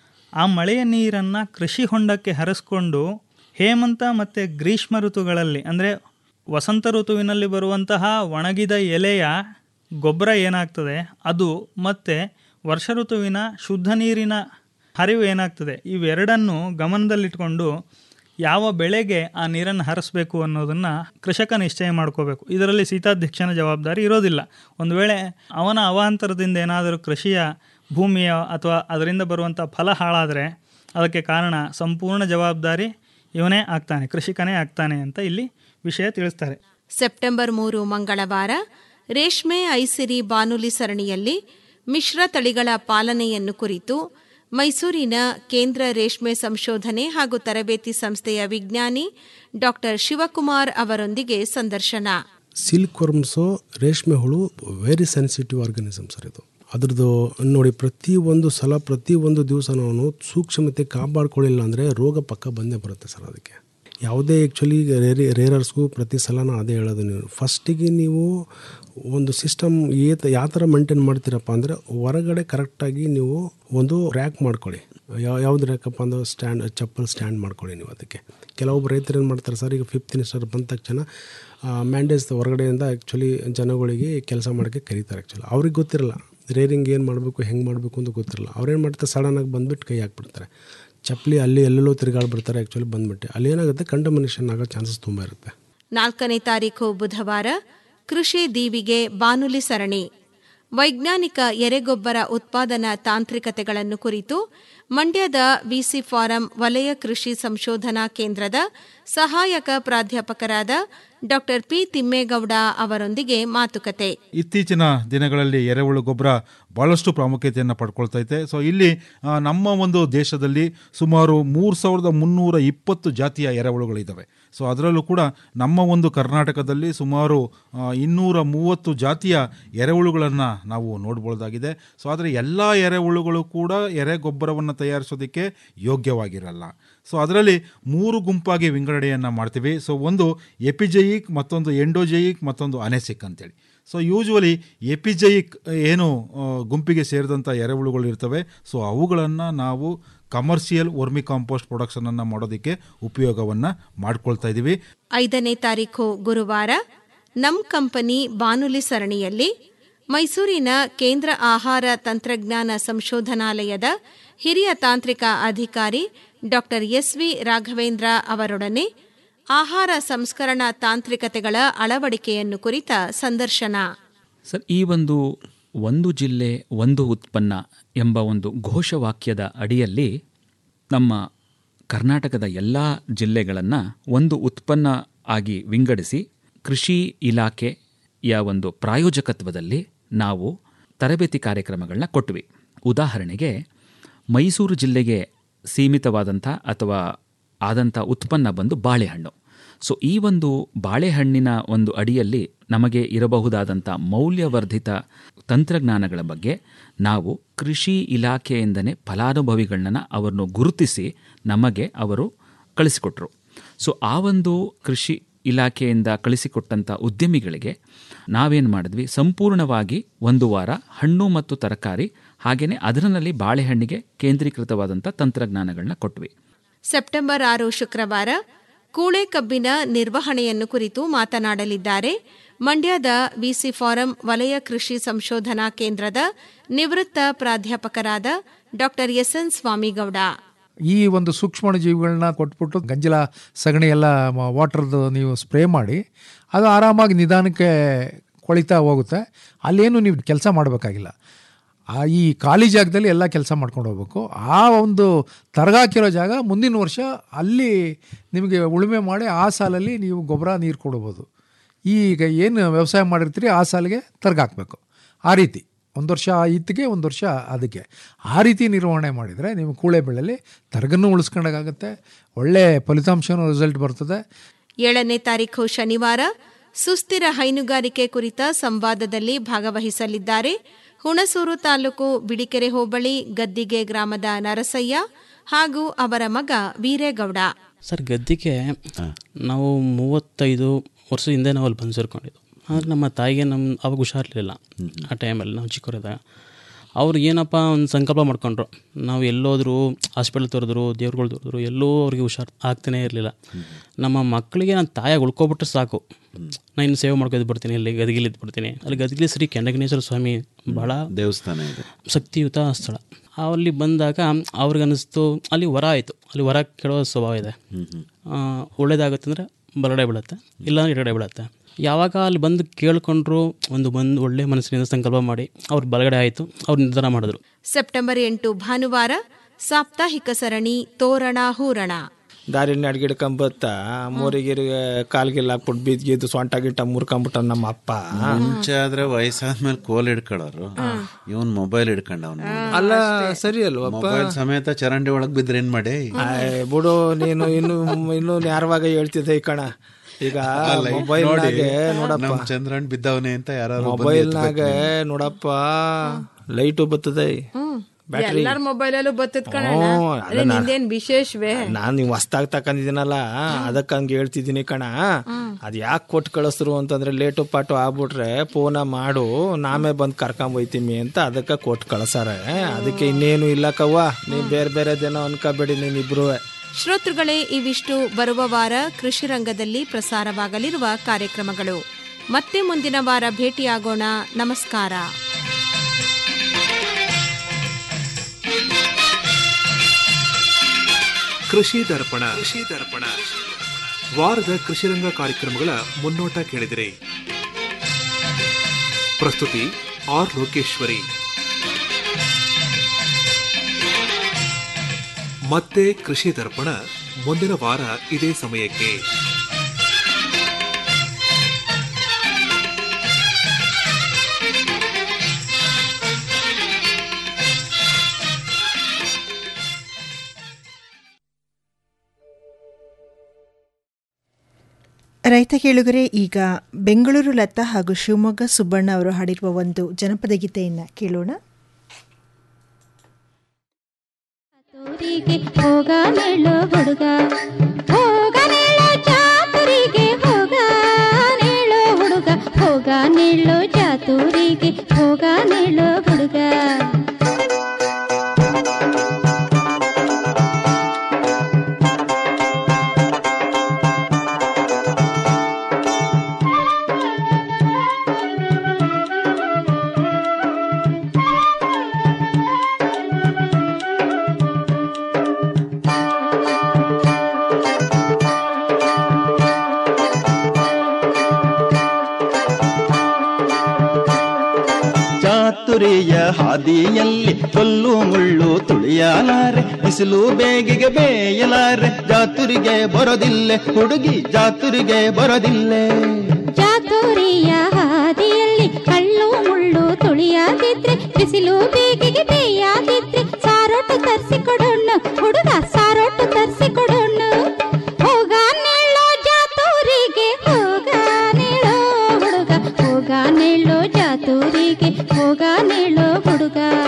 ಆ ಮಳೆಯ ನೀರನ್ನು ಕೃಷಿ ಹೊಂಡಕ್ಕೆ ಹರಿಸ್ಕೊಂಡು ಹೇಮಂತ ಮತ್ತು ಗ್ರೀಷ್ಮ ಋತುಗಳಲ್ಲಿ ಅಂದರೆ ವಸಂತ ಋತುವಿನಲ್ಲಿ ಬರುವಂತಹ ಒಣಗಿದ ಎಲೆಯ ಗೊಬ್ಬರ ಏನಾಗ್ತದೆ ಅದು ಮತ್ತು ವರ್ಷ ಋತುವಿನ ಶುದ್ಧ ನೀರಿನ ಹರಿವು ಏನಾಗ್ತದೆ ಇವೆರಡನ್ನು ಗಮನದಲ್ಲಿಟ್ಕೊಂಡು ಯಾವ ಬೆಳೆಗೆ ಆ ನೀರನ್ನು ಹರಿಸ್ಬೇಕು ಅನ್ನೋದನ್ನು ಕೃಷಕ ನಿಶ್ಚಯ ಮಾಡ್ಕೋಬೇಕು ಇದರಲ್ಲಿ ಶೀತಾಧ್ಯಕ್ಷನ ಜವಾಬ್ದಾರಿ ಇರೋದಿಲ್ಲ ಒಂದು ವೇಳೆ ಅವನ ಅವಾಂತರದಿಂದ ಏನಾದರೂ ಕೃಷಿಯ ಭೂಮಿಯ ಅಥವಾ ಅದರಿಂದ ಬರುವಂಥ ಫಲ ಹಾಳಾದರೆ ಅದಕ್ಕೆ ಕಾರಣ ಸಂಪೂರ್ಣ ಜವಾಬ್ದಾರಿ ಇವನೇ ಆಗ್ತಾನೆ ಕೃಷಿಕನೇ ಆಗ್ತಾನೆ ಅಂತ ಇಲ್ಲಿ ವಿಷಯ ತಿಳಿಸ್ತಾರೆ ಸೆಪ್ಟೆಂಬರ್ ಮೂರು ಮಂಗಳವಾರ ರೇಷ್ಮೆ ಐಸಿರಿ ಬಾನುಲಿ ಸರಣಿಯಲ್ಲಿ ಮಿಶ್ರ ತಳಿಗಳ ಪಾಲನೆಯನ್ನು ಕುರಿತು ಮೈಸೂರಿನ ಕೇಂದ್ರ ರೇಷ್ಮೆ ಸಂಶೋಧನೆ ಹಾಗೂ ತರಬೇತಿ ಸಂಸ್ಥೆಯ ವಿಜ್ಞಾನಿ ಡಾಕ್ಟರ್ ಶಿವಕುಮಾರ್ ಅವರೊಂದಿಗೆ ಸಂದರ್ಶನ ಸಿಲ್ಕ್ ವರ್ಮ್ಸು ರೇಷ್ಮೆ ಹುಳು ವೆರಿ ಸೆನ್ಸಿಟಿವ್ ಆರ್ಗನಿಸಮ್ ಸರ್ ಇದು ಅದ್ರದ್ದು ನೋಡಿ ಪ್ರತಿ ಒಂದು ಸಲ ಪ್ರತಿ ಒಂದು ದಿವಸ ನಾವು ಸೂಕ್ಷ್ಮತೆ ಕಾಪಾಡ್ಕೊಳ್ಳಿಲ್ಲ ಅಂದರೆ ರೋಗ ಪಕ್ಕ ಬಂದೇ ಬರುತ್ತೆ ಸರ್ ಅದಕ್ಕೆ ಯಾವುದೇ ಆ್ಯಕ್ಚುಲಿ ರೇರಿ ರೇರರ್ಸ್ಗೂ ಪ್ರತಿ ಸಲ ನಾನು ಅದೇ ಹೇಳೋದು ನೀವು ಫಸ್ಟಿಗೆ ನೀವು ಒಂದು ಸಿಸ್ಟಮ್ ಏತ ಯಾವ ಥರ ಮೇಂಟೈನ್ ಮಾಡ್ತೀರಪ್ಪ ಅಂದರೆ ಹೊರಗಡೆ ಕರೆಕ್ಟಾಗಿ ನೀವು ಒಂದು ರ್ಯಾಕ್ ಮಾಡ್ಕೊಳ್ಳಿ ಯಾವ ಯಾವ್ದು ರ್ಯಾಕಪ್ಪ ಅಂದ್ರೆ ಸ್ಟ್ಯಾಂಡ್ ಚಪ್ಪಲ್ ಸ್ಟ್ಯಾಂಡ್ ಮಾಡ್ಕೊಳ್ಳಿ ನೀವು ಅದಕ್ಕೆ ಕೆಲವೊಬ್ಬರು ರೈತರು ಏನು ಮಾಡ್ತಾರೆ ಸರ್ ಈಗ ಫಿಫ್ತ್ ಇನಿಸ್ಟರ್ ಬಂದ ತಕ್ಷಣ ಮ್ಯಾಂಡೇಜ್ ಹೊರಗಡೆಯಿಂದ ಆ್ಯಕ್ಚುಲಿ ಜನಗಳಿಗೆ ಕೆಲಸ ಮಾಡೋಕ್ಕೆ ಕರೀತಾರೆ ಆ್ಯಕ್ಚುಲಿ ಅವ್ರಿಗೆ ಗೊತ್ತಿರಲ್ಲ ರೇರಿಂಗ್ ಏನು ಮಾಡಬೇಕು ಹೆಂಗೆ ಮಾಡಬೇಕು ಅಂತ ಗೊತ್ತಿರಲ್ಲ ಅವ್ರೇನು ಮಾಡ್ತಾರೆ ಸಡನ್ನಾಗಿ ಬಂದುಬಿಟ್ಟು ಕೈ ಹಾಕ್ಬಿಡ್ತಾರೆ ಚಪ್ಪಲಿ ಅಲ್ಲಿ ಎಲ್ಲೆಲ್ಲೋ ತಿರುಗಾಡ್ಬಿಡ್ತಾರೆ ಆ್ಯಕ್ಚುಲಿ ಬಂದ್ಬಿಟ್ಟು ಅಲ್ಲಿ ಏನಾಗುತ್ತೆ ಕಂಟಮಿನೇಷನ್ ಆಗೋ ಚಾನ್ಸಸ್ ತುಂಬ ಇರುತ್ತೆ ನಾಲ್ಕನೇ ತಾರೀಖು ಬುಧವಾರ ಕೃಷಿ ದೀವಿಗೆ ಬಾನುಲಿ ಸರಣಿ ವೈಜ್ಞಾನಿಕ ಎರೆಗೊಬ್ಬರ ಉತ್ಪಾದನಾ ತಾಂತ್ರಿಕತೆಗಳನ್ನು ಕುರಿತು ಮಂಡ್ಯದ ವಿಸಿ ಫಾರಂ ವಲಯ ಕೃಷಿ ಸಂಶೋಧನಾ ಕೇಂದ್ರದ ಸಹಾಯಕ ಪ್ರಾಧ್ಯಾಪಕರಾದ ಡಾಕ್ಟರ್ ಪಿ ತಿಮ್ಮೇಗೌಡ ಅವರೊಂದಿಗೆ ಮಾತುಕತೆ ಇತ್ತೀಚಿನ ದಿನಗಳಲ್ಲಿ ಎರೆಹುಳು ಗೊಬ್ಬರ ಭಾಳಷ್ಟು ಪ್ರಾಮುಖ್ಯತೆಯನ್ನು ಪಡ್ಕೊಳ್ತೈತೆ ಸೊ ಇಲ್ಲಿ ಆ, ನಮ್ಮ ಒಂದು ದೇಶದಲ್ಲಿ ಸುಮಾರು ಮೂರು ಸಾವಿರದ ಮುನ್ನೂರ ಇಪ್ಪತ್ತು ಜಾತಿಯ ಎರೆಹುಳುಗಳಿದ್ದಾವೆ ಸೊ ಅದರಲ್ಲೂ ಕೂಡ ನಮ್ಮ ಒಂದು ಕರ್ನಾಟಕದಲ್ಲಿ ಸುಮಾರು ಆ, ಇನ್ನೂರ ಮೂವತ್ತು ಜಾತಿಯ ಎರೆಹುಳುಗಳನ್ನು ನಾವು ನೋಡ್ಬೋದಾಗಿದೆ ಸೊ ಆದರೆ ಎಲ್ಲ ಎರೆಹುಳುಗಳು ಕೂಡ ಎರೆ ಗೊಬ್ಬರವನ್ನು ತಯಾರಿಸೋದಕ್ಕೆ ಯೋಗ್ಯವಾಗಿರಲ್ಲ ಸೊ ಅದರಲ್ಲಿ ಮೂರು ಗುಂಪಾಗಿ ವಿಂಗಡಣೆಯನ್ನು ಮಾಡ್ತೀವಿ ಸೊ ಒಂದು ಎಪಿಜೈಯಿಕ್ ಮತ್ತೊಂದು ಎಂಡೋಜೈಯಿಕ್ ಮತ್ತೊಂದು ಅನೆಸಿಕ್ ಅಂತೇಳಿ ಸೊ ಯೂಶ್ವಲಿ ಎಪಿಜೈಕ್ ಏನು ಆ, ಗುಂಪಿಗೆ ಸೇರಿದಂಥ ಎರೆಹುಳುಗಳು ಇರ್ತವೆ ಸೊ ಅವುಗಳನ್ನು ನಾವು ಕಮರ್ಷಿಯಲ್ ವರ್ಮಿ ಕಾಂಪೋಸ್ಟ್ ಪ್ರೊಡಕ್ಷನನ್ನು ಮಾಡೋದಕ್ಕೆ ಉಪಯೋಗವನ್ನು ಮಾಡ್ಕೊಳ್ತಾ ಇದ್ದೀವಿ ಐದನೇ ತಾರೀಖು ಗುರುವಾರ ನಮ್ ಕಂಪನಿ ಬಾನುಲಿ ಸರಣಿಯಲ್ಲಿ ಮೈಸೂರಿನ ಕೇಂದ್ರ ಆಹಾರ ತಂತ್ರಜ್ಞಾನ ಸಂಶೋಧನಾಲಯದ ಹಿರಿಯ ತಾಂತ್ರಿಕ ಅಧಿಕಾರಿ ಡಾಕ್ಟರ್ ಎಸ್ವಿ ರಾಘವೇಂದ್ರ ಅವರೊಡನೆ ಆಹಾರ ಸಂಸ್ಕರಣಾ ತಾಂತ್ರಿಕತೆಗಳ ಅಳವಡಿಕೆಯನ್ನು ಕುರಿತ ಸಂದರ್ಶನ ಸರ್ ಈ ಒಂದು ಒಂದು ಜಿಲ್ಲೆ ಒಂದು ಉತ್ಪನ್ನ ಎಂಬ ಒಂದು ಘೋಷವಾಕ್ಯದ ಅಡಿಯಲ್ಲಿ ನಮ್ಮ ಕರ್ನಾಟಕದ ಎಲ್ಲ ಜಿಲ್ಲೆಗಳನ್ನು ಒಂದು ಉತ್ಪನ್ನ ಆಗಿ ವಿಂಗಡಿಸಿ ಕೃಷಿ ಇಲಾಖೆಯ ಒಂದು ಪ್ರಾಯೋಜಕತ್ವದಲ್ಲಿ ನಾವು ತರಬೇತಿ ಕಾರ್ಯಕ್ರಮಗಳನ್ನ ಕೊಟ್ವಿ ಉದಾಹರಣೆಗೆ ಮೈಸೂರು ಜಿಲ್ಲೆಗೆ ಸೀಮಿತವಾದಂಥ ಅಥವಾ ಆದಂಥ ಉತ್ಪನ್ನ ಬಂದು ಬಾಳೆಹಣ್ಣು ಸೊ ಈ ಒಂದು ಬಾಳೆಹಣ್ಣಿನ ಒಂದು ಅಡಿಯಲ್ಲಿ ನಮಗೆ ಇರಬಹುದಾದಂಥ ಮೌಲ್ಯವರ್ಧಿತ ತಂತ್ರಜ್ಞಾನಗಳ ಬಗ್ಗೆ ನಾವು ಕೃಷಿ ಇಲಾಖೆಯಿಂದನೇ ಫಲಾನುಭವಿಗಳನ್ನ ಅವರನ್ನು ಗುರುತಿಸಿ ನಮಗೆ ಅವರು ಕಳಿಸಿಕೊಟ್ರು ಸೊ ಆ ಒಂದು ಕೃಷಿ ಇಲಾಖೆಯಿಂದ ಕಳಿಸಿಕೊಟ್ಟಂಥ ಉದ್ಯಮಿಗಳಿಗೆ ನಾವೇನು ಮಾಡಿದ್ವಿ ಸಂಪೂರ್ಣವಾಗಿ ಒಂದು ವಾರ ಹಣ್ಣು ಮತ್ತು ತರಕಾರಿ ಹಾಗೆಯೇ ಅದರಲ್ಲಿ ಬಾಳೆಹಣ್ಣಿಗೆ ಕೇಂದ್ರೀಕೃತವಾದಂಥ ತಂತ್ರಜ್ಞಾನಗಳನ್ನ ಕೊಟ್ವಿ ಸೆಪ್ಟೆಂಬರ್ ಆರು ಶುಕ್ರವಾರ ಕೂಳೆ ಕಬ್ಬಿನ ನಿರ್ವಹಣೆಯನ್ನು ಕುರಿತು ಮಾತನಾಡಲಿದ್ದಾರೆ ಮಂಡ್ಯದ ವಿಸಿ ಫಾರಂ ವಲಯ ಕೃಷಿ ಸಂಶೋಧನಾ ಕೇಂದ್ರದ ನಿವೃತ್ತ ಪ್ರಾಧ್ಯಾಪಕರಾದ ಡಾಕ್ಟರ್ ಎಸ್ಎನ್ ಸ್ವಾಮಿಗೌಡ ಈ ಒಂದು ಸೂಕ್ಷ್ಮ ಜೀವಿಗಳನ್ನ ಕೊಟ್ಬಿಟ್ಟು ಗಂಜಲ ಸಗಣಿ ಎಲ್ಲ ವಾಟರ್ದು ನೀವು ಸ್ಪ್ರೇ ಮಾಡಿ ಅದು ಆರಾಮಾಗಿ ನಿಧಾನಕ್ಕೆ ಕೊಳಿತಾ ಹೋಗುತ್ತೆ ಅಲ್ಲೇನು ನೀವು ಕೆಲಸ ಮಾಡಬೇಕಾಗಿಲ್ಲ ಆ ಈ ಖಾಲಿ ಜಾಗದಲ್ಲಿ ಎಲ್ಲ ಕೆಲಸ ಮಾಡ್ಕೊಂಡು ಹೋಗ್ಬೇಕು ಆ ಒಂದು ತರಗಾಕಿರೋ ಜಾಗ ಮುಂದಿನ ವರ್ಷ ಅಲ್ಲಿ ನಿಮಗೆ ಉಳುಮೆ ಮಾಡಿ ಆ ಸಾಲಲ್ಲಿ ನೀವು ಗೊಬ್ಬರ ನೀರು ಕೊಡ್ಬೋದು ಈಗ ಏನು ವ್ಯವಸಾಯ ಮಾಡಿರ್ತೀರಿ ಆ ಸಾಲಿಗೆ ತರಗಾಕ್ಬೇಕು ಆ ರೀತಿ ಒಂದು ವರ್ಷ ಇತ್ತಿಗೆ ಒಂದು ವರ್ಷ ಅದಕ್ಕೆ ಆ ರೀತಿ ನಿರ್ವಹಣೆ ಮಾಡಿದರೆ ನೀವು ಕೂಳೆ ಬೆಳೆಯಲ್ಲಿ ತರಗನ್ನು ಉಳಿಸ್ಕೊಂಡಾಗುತ್ತೆ ಒಳ್ಳೆ ಫಲಿತಾಂಶನೂ ರಿಸಲ್ಟ್ ಬರ್ತದೆ ಏಳನೇ ತಾರೀಖು ಶನಿವಾರ ಸುಸ್ಥಿರ ಹೈನುಗಾರಿಕೆ ಕುರಿತ ಸಂವಾದದಲ್ಲಿ ಭಾಗವಹಿಸಲಿದ್ದಾರೆ ಹುಣಸೂರು ತಾಲೂಕು ಬಿಡಿಕೆರೆ ಹೋಬಳಿ ಗದ್ದಿಗೆ ಗ್ರಾಮದ ನರಸಯ್ಯ ಹಾಗೂ ಅವರ ಮಗ ವೀರೇಗೌಡ ಸರ್ ಗದ್ದಿಗೆ ನಾವು ಮೂವತ್ತೈದು ವರ್ಷ ಹಿಂದೆ ನಾವು ಅಲ್ಲಿ ಬಂದು ಸೇರ್ಕೊಂಡಿದ್ದು ಆದರೆ ನಮ್ಮ ತಾಯಿಗೆ ನಮ್ಮ ಅವಾಗ ಹುಷಾರಿರಲಿಲ್ಲ ಆ ಟೈಮಲ್ಲಿ ನಾವು ಚಿಕ್ಕವರಿದ್ದಾಗ ಅವ್ರು ಏನಪ್ಪ ಒಂದು ಸಂಕಲ್ಪ ಮಾಡ್ಕೊಂಡ್ರು ನಾವು ಎಲ್ಲೋದ್ರು ಹಾಸ್ಪಿಟಲ್ ತೋರಿದ್ರು ದೇವ್ರುಗಳು ತೋರಿದ್ರು ಎಲ್ಲೂ ಅವ್ರಿಗೆ ಹುಷಾರು ಆಗ್ತಾನೇ ಇರಲಿಲ್ಲ ನಮ್ಮ ಮಕ್ಕಳಿಗೆ ನಾನು ತಾಯಾಗಿ ಉಳ್ಕೊಬಿಟ್ರೆ ಸಾಕು ನಾನು ಇನ್ನು ಸೇವೆ ಮಾಡ್ಕೊಂಡು ಬರ್ತೀನಿ ಇಲ್ಲಿ ಗದಗಿಲಿ ಇದ್ದು ಬರ್ತೀನಿ ಅಲ್ಲಿ ಗದಗಿಲಿ ಶ್ರೀ ಕೆಂಡಗಣೇಶ್ವರ ಸ್ವಾಮಿ ಭಾಳ ದೇವಸ್ಥಾನ ಇದೆ ಶಕ್ತಿಯುತ ಸ್ಥಳ ಅಲ್ಲಿ ಬಂದಾಗ ಅವ್ರಿಗೆ ಅನ್ನಿಸ್ತು ಅಲ್ಲಿ ವರ ಆಯಿತು ಅಲ್ಲಿ ವರ ಕೇಳೋ ಸ್ವಭಾವ ಇದೆ ಆ, ಒಳ್ಳೇದಾಗುತ್ತೆ ಅಂದರೆ ಬಲಗಡೆ ಬೀಳುತ್ತೆ ಇಲ್ಲ ಎಡಗಡೆ ಬೀಳುತ್ತೆ ಯಾವಾಗ ಅಲ್ಲಿ ಬಂದು ಕೇಳ್ಕೊಂಡ್ರು ಒಂದು ಬಂದು ಒಳ್ಳೆ ಮನಸ್ಸಿನಿಂದ ಸಂಕಲ್ಪ ಮಾಡಿ ಅವ್ರು ಬಲಗಡೆ ಆಯಿತು ಅವ್ರು ನಿರ್ಧಾರ ಮಾಡಿದ್ರು ಸೆಪ್ಟೆಂಬರ್ ಎಂಟು ಭಾನುವಾರ ಸಾಪ್ತಾಹಿಕ ಸರಣಿ ತೋರಣ ಹೂರಣ ದಾರಿನ ಅಡ್ಗಿಡ್ಕೊಂಬತ್ತ ಮೋರಿಗಿರಿಗೆ ಕಾಲ್ಗಿಲ್ಲ ಹಾಕ್ಬಿಟ್ಟು ಬಿದ್ಗಿದ್ದು ಸೊಂಟ ಗಿಟ್ಟ ಮುರ್ಕೊಂಬಿಟ್ಟ ನಮ್ಮ ಅಪ್ಪ ಮುಂಚೆ ಆದ್ರೆ ವಯಸ್ಸಾದ್ಮೇಲೆ ಕೋಲ್ ಹಿಡ್ಕೊಳ್ಳೋರು ಇವನ್ ಮೊಬೈಲ್ ಹಿಡ್ಕೊಂಡ ಅವ್ನು ಅಲ್ಲ ಸರಿ ಅಲ್ವಪ್ಪ ಮೊಬೈಲ್ ಸಮೇತ ಚರಂಡಿ ಒಳಗ್ ಬಿದ್ರೆ ಏನ್ ಮಾಡಿ ಆಯ್, ಬಿಡು ನೀನು ಇನ್ನು ಇನ್ನು ನ್ಯಾರವಾಗ ಹೇಳ್ತಿದ್ದೆ ಈ ಕಣ ಈಗ ಅಲ್ಲ, ಈಗ ಮೊಬೈಲ್ ನೋಡಿ, ನಾಗೆ ನೋಡಪ್ಪ ನಮ್ ಚಂದ್ರನ್ ಬಿದ್ದವನೆ ಅಂತ ಯಾರು ಮೊಬೈಲ್ ನಾಗೆ ನೋಡಪ್ಪ ಲೈಟು ಬರ್ತದೆ ಬ್ಯಾಟ್ರಿ ಎಲ್ಲಾರ ಮೊಬೈಲಲ್ಲೂ ಬತ್ತದ ಕಣ ಹ್ಞೂ, ಅಲ್ಲ ನಾ- ನಿಂದೇನ್ ವಿಶೇಷವೇ ನಾನ್ ನೀವು ಹೊಸ್ದಾಗ್ ತಕೊಂಡಿದ್ದೀನಲ್ಲ ಅದಕ್ಕೆ ಹಂಗೆ ಹೇಳ್ತಿದ್ದೀನಿ ಕಣ ಅದ್ ಯಾಕೆ ಕೊಟ್ಟು ಕಳಿಸ್ರು ಅಂತಂದ್ರೆ ಲೇಟು ಪಾಟು ಆಗ್ಬಿಟ್ರೆ ಫೋನ ಮಾಡು ನಾಮೇ ಬಂದು ಕರ್ಕೊಂಡ್ ಹೋಯ್ತೀವಿ ಅಂತ ಅದಕ್ಕೆ ಕೊಟ್ಟು ಕಳ್ಸಾರೆ ಅದಕ್ಕೆ ಇನ್ನೇನು ಇಲ್ಲ ಕವ್ವ ನೀವ್ ಬೇರೆ ಬೇರೆದೇನೋ ಅನ್ಕೋಬೇಡಿ ನೀನಿಬ್ರು ಶ್ರೋತೃಗಳೇ ಇವಿಷ್ಟು ಬರುವ ವಾರ ಕೃಷಿ ರಂಗದಲ್ಲಿ ಪ್ರಸಾರವಾಗಲಿರುವ ಕಾರ್ಯಕ್ರಮಗಳು ಮತ್ತೆ ಮುಂದಿನ ವಾರ ಭೇಟಿಯಾಗೋಣ ನಮಸ್ಕಾರ ಕೃಷಿ ದರ್ಪಣ ಕೃಷಿ ದರ್ಪಣ ವಾರದ ಕೃಷಿರಂಗ ಕಾರ್ಯಕ್ರಮಗಳ ಮುನ್ನೋಟ ಕೇಳಿದಿರಿ ಪ್ರಸ್ತುತಿ ಆರ್ ಲೋಕೇಶ್ವರಿ ಮತ್ತೆ ಕೃಷಿ ದರ್ಪಣ ಮುಂದಿನ ವಾರ ಇದೇ ಸಮಯಕ್ಕೆ ರೈತ ಕೇಳುಗರೆ ಈಗ ಬೆಂಗಳೂರು ಲತಾ ಹಾಗೂ ಶಿವಮೊಗ್ಗ ಸುಬ್ಬಣ್ಣ ಅವರು ಹಾಡಿರುವ ಒಂದು ಜನಪದ ಗೀತೆಯನ್ನು ಕೇಳೋಣ ಊರಿಗೆ ಹೋಗ ನೆಳ್ಳೋ ಹುಡುಗ ಹೋಗ ನೆಳ್ಳೋ ಜಾತ್ರೆಗೆ ಹೋಗ ನೆಳ್ಳೋ ಹುಡುಗ ಹೋಗ ನೆಳ್ಳೋ ಜಾತೂರಿಗೆ ಹೋಗ ನೀಳೋ ಹುಡುಗ ಚಾತುರಿಯ ಹಾದಿಯಲ್ಲಿ ಕೊಲ್ಲು ಮುಳ್ಳು ತುಳಿಯಲಾರೆ ಬಿಸಿಲು ಬೇಗಿಗೆ ಬೇಯಲಾರೆ ಜಾತುರಿಗೆ ಬರೋದಿಲ್ಲೆ ಹುಡುಗಿ ಜಾತುರಿಗೆ ಬರೋದಿಲ್ಲೆ ಚಾತುರಿಯ ಹಾದಿಯಲ್ಲಿ ಕಳ್ಳು ಮುಳ್ಳು ತುಳಿಯಾದಿದ್ರೆ ಬಿಸಿಲು ಬೇಗಿಗೆ ಬೇಯಾದಿದ್ರೆ ಸಾರೋಟು ತರಿಸಿ ಕೊಡೋಣ ಹುಡುಗ ಸಾರೋಟು ತರಿಸಿ ಕೊಡೋಣ ಹೋಗ ನೀಳೋ ಜಾತೂರಿಗೆ ಹೋಗ ನೀಳೋ ಹುಡುಗ ಹೋಗ ನೀಳೋ ಜಾತೂರಿಗೆ ಹೋಗ ನೀಳೋ ಹುಡುಗ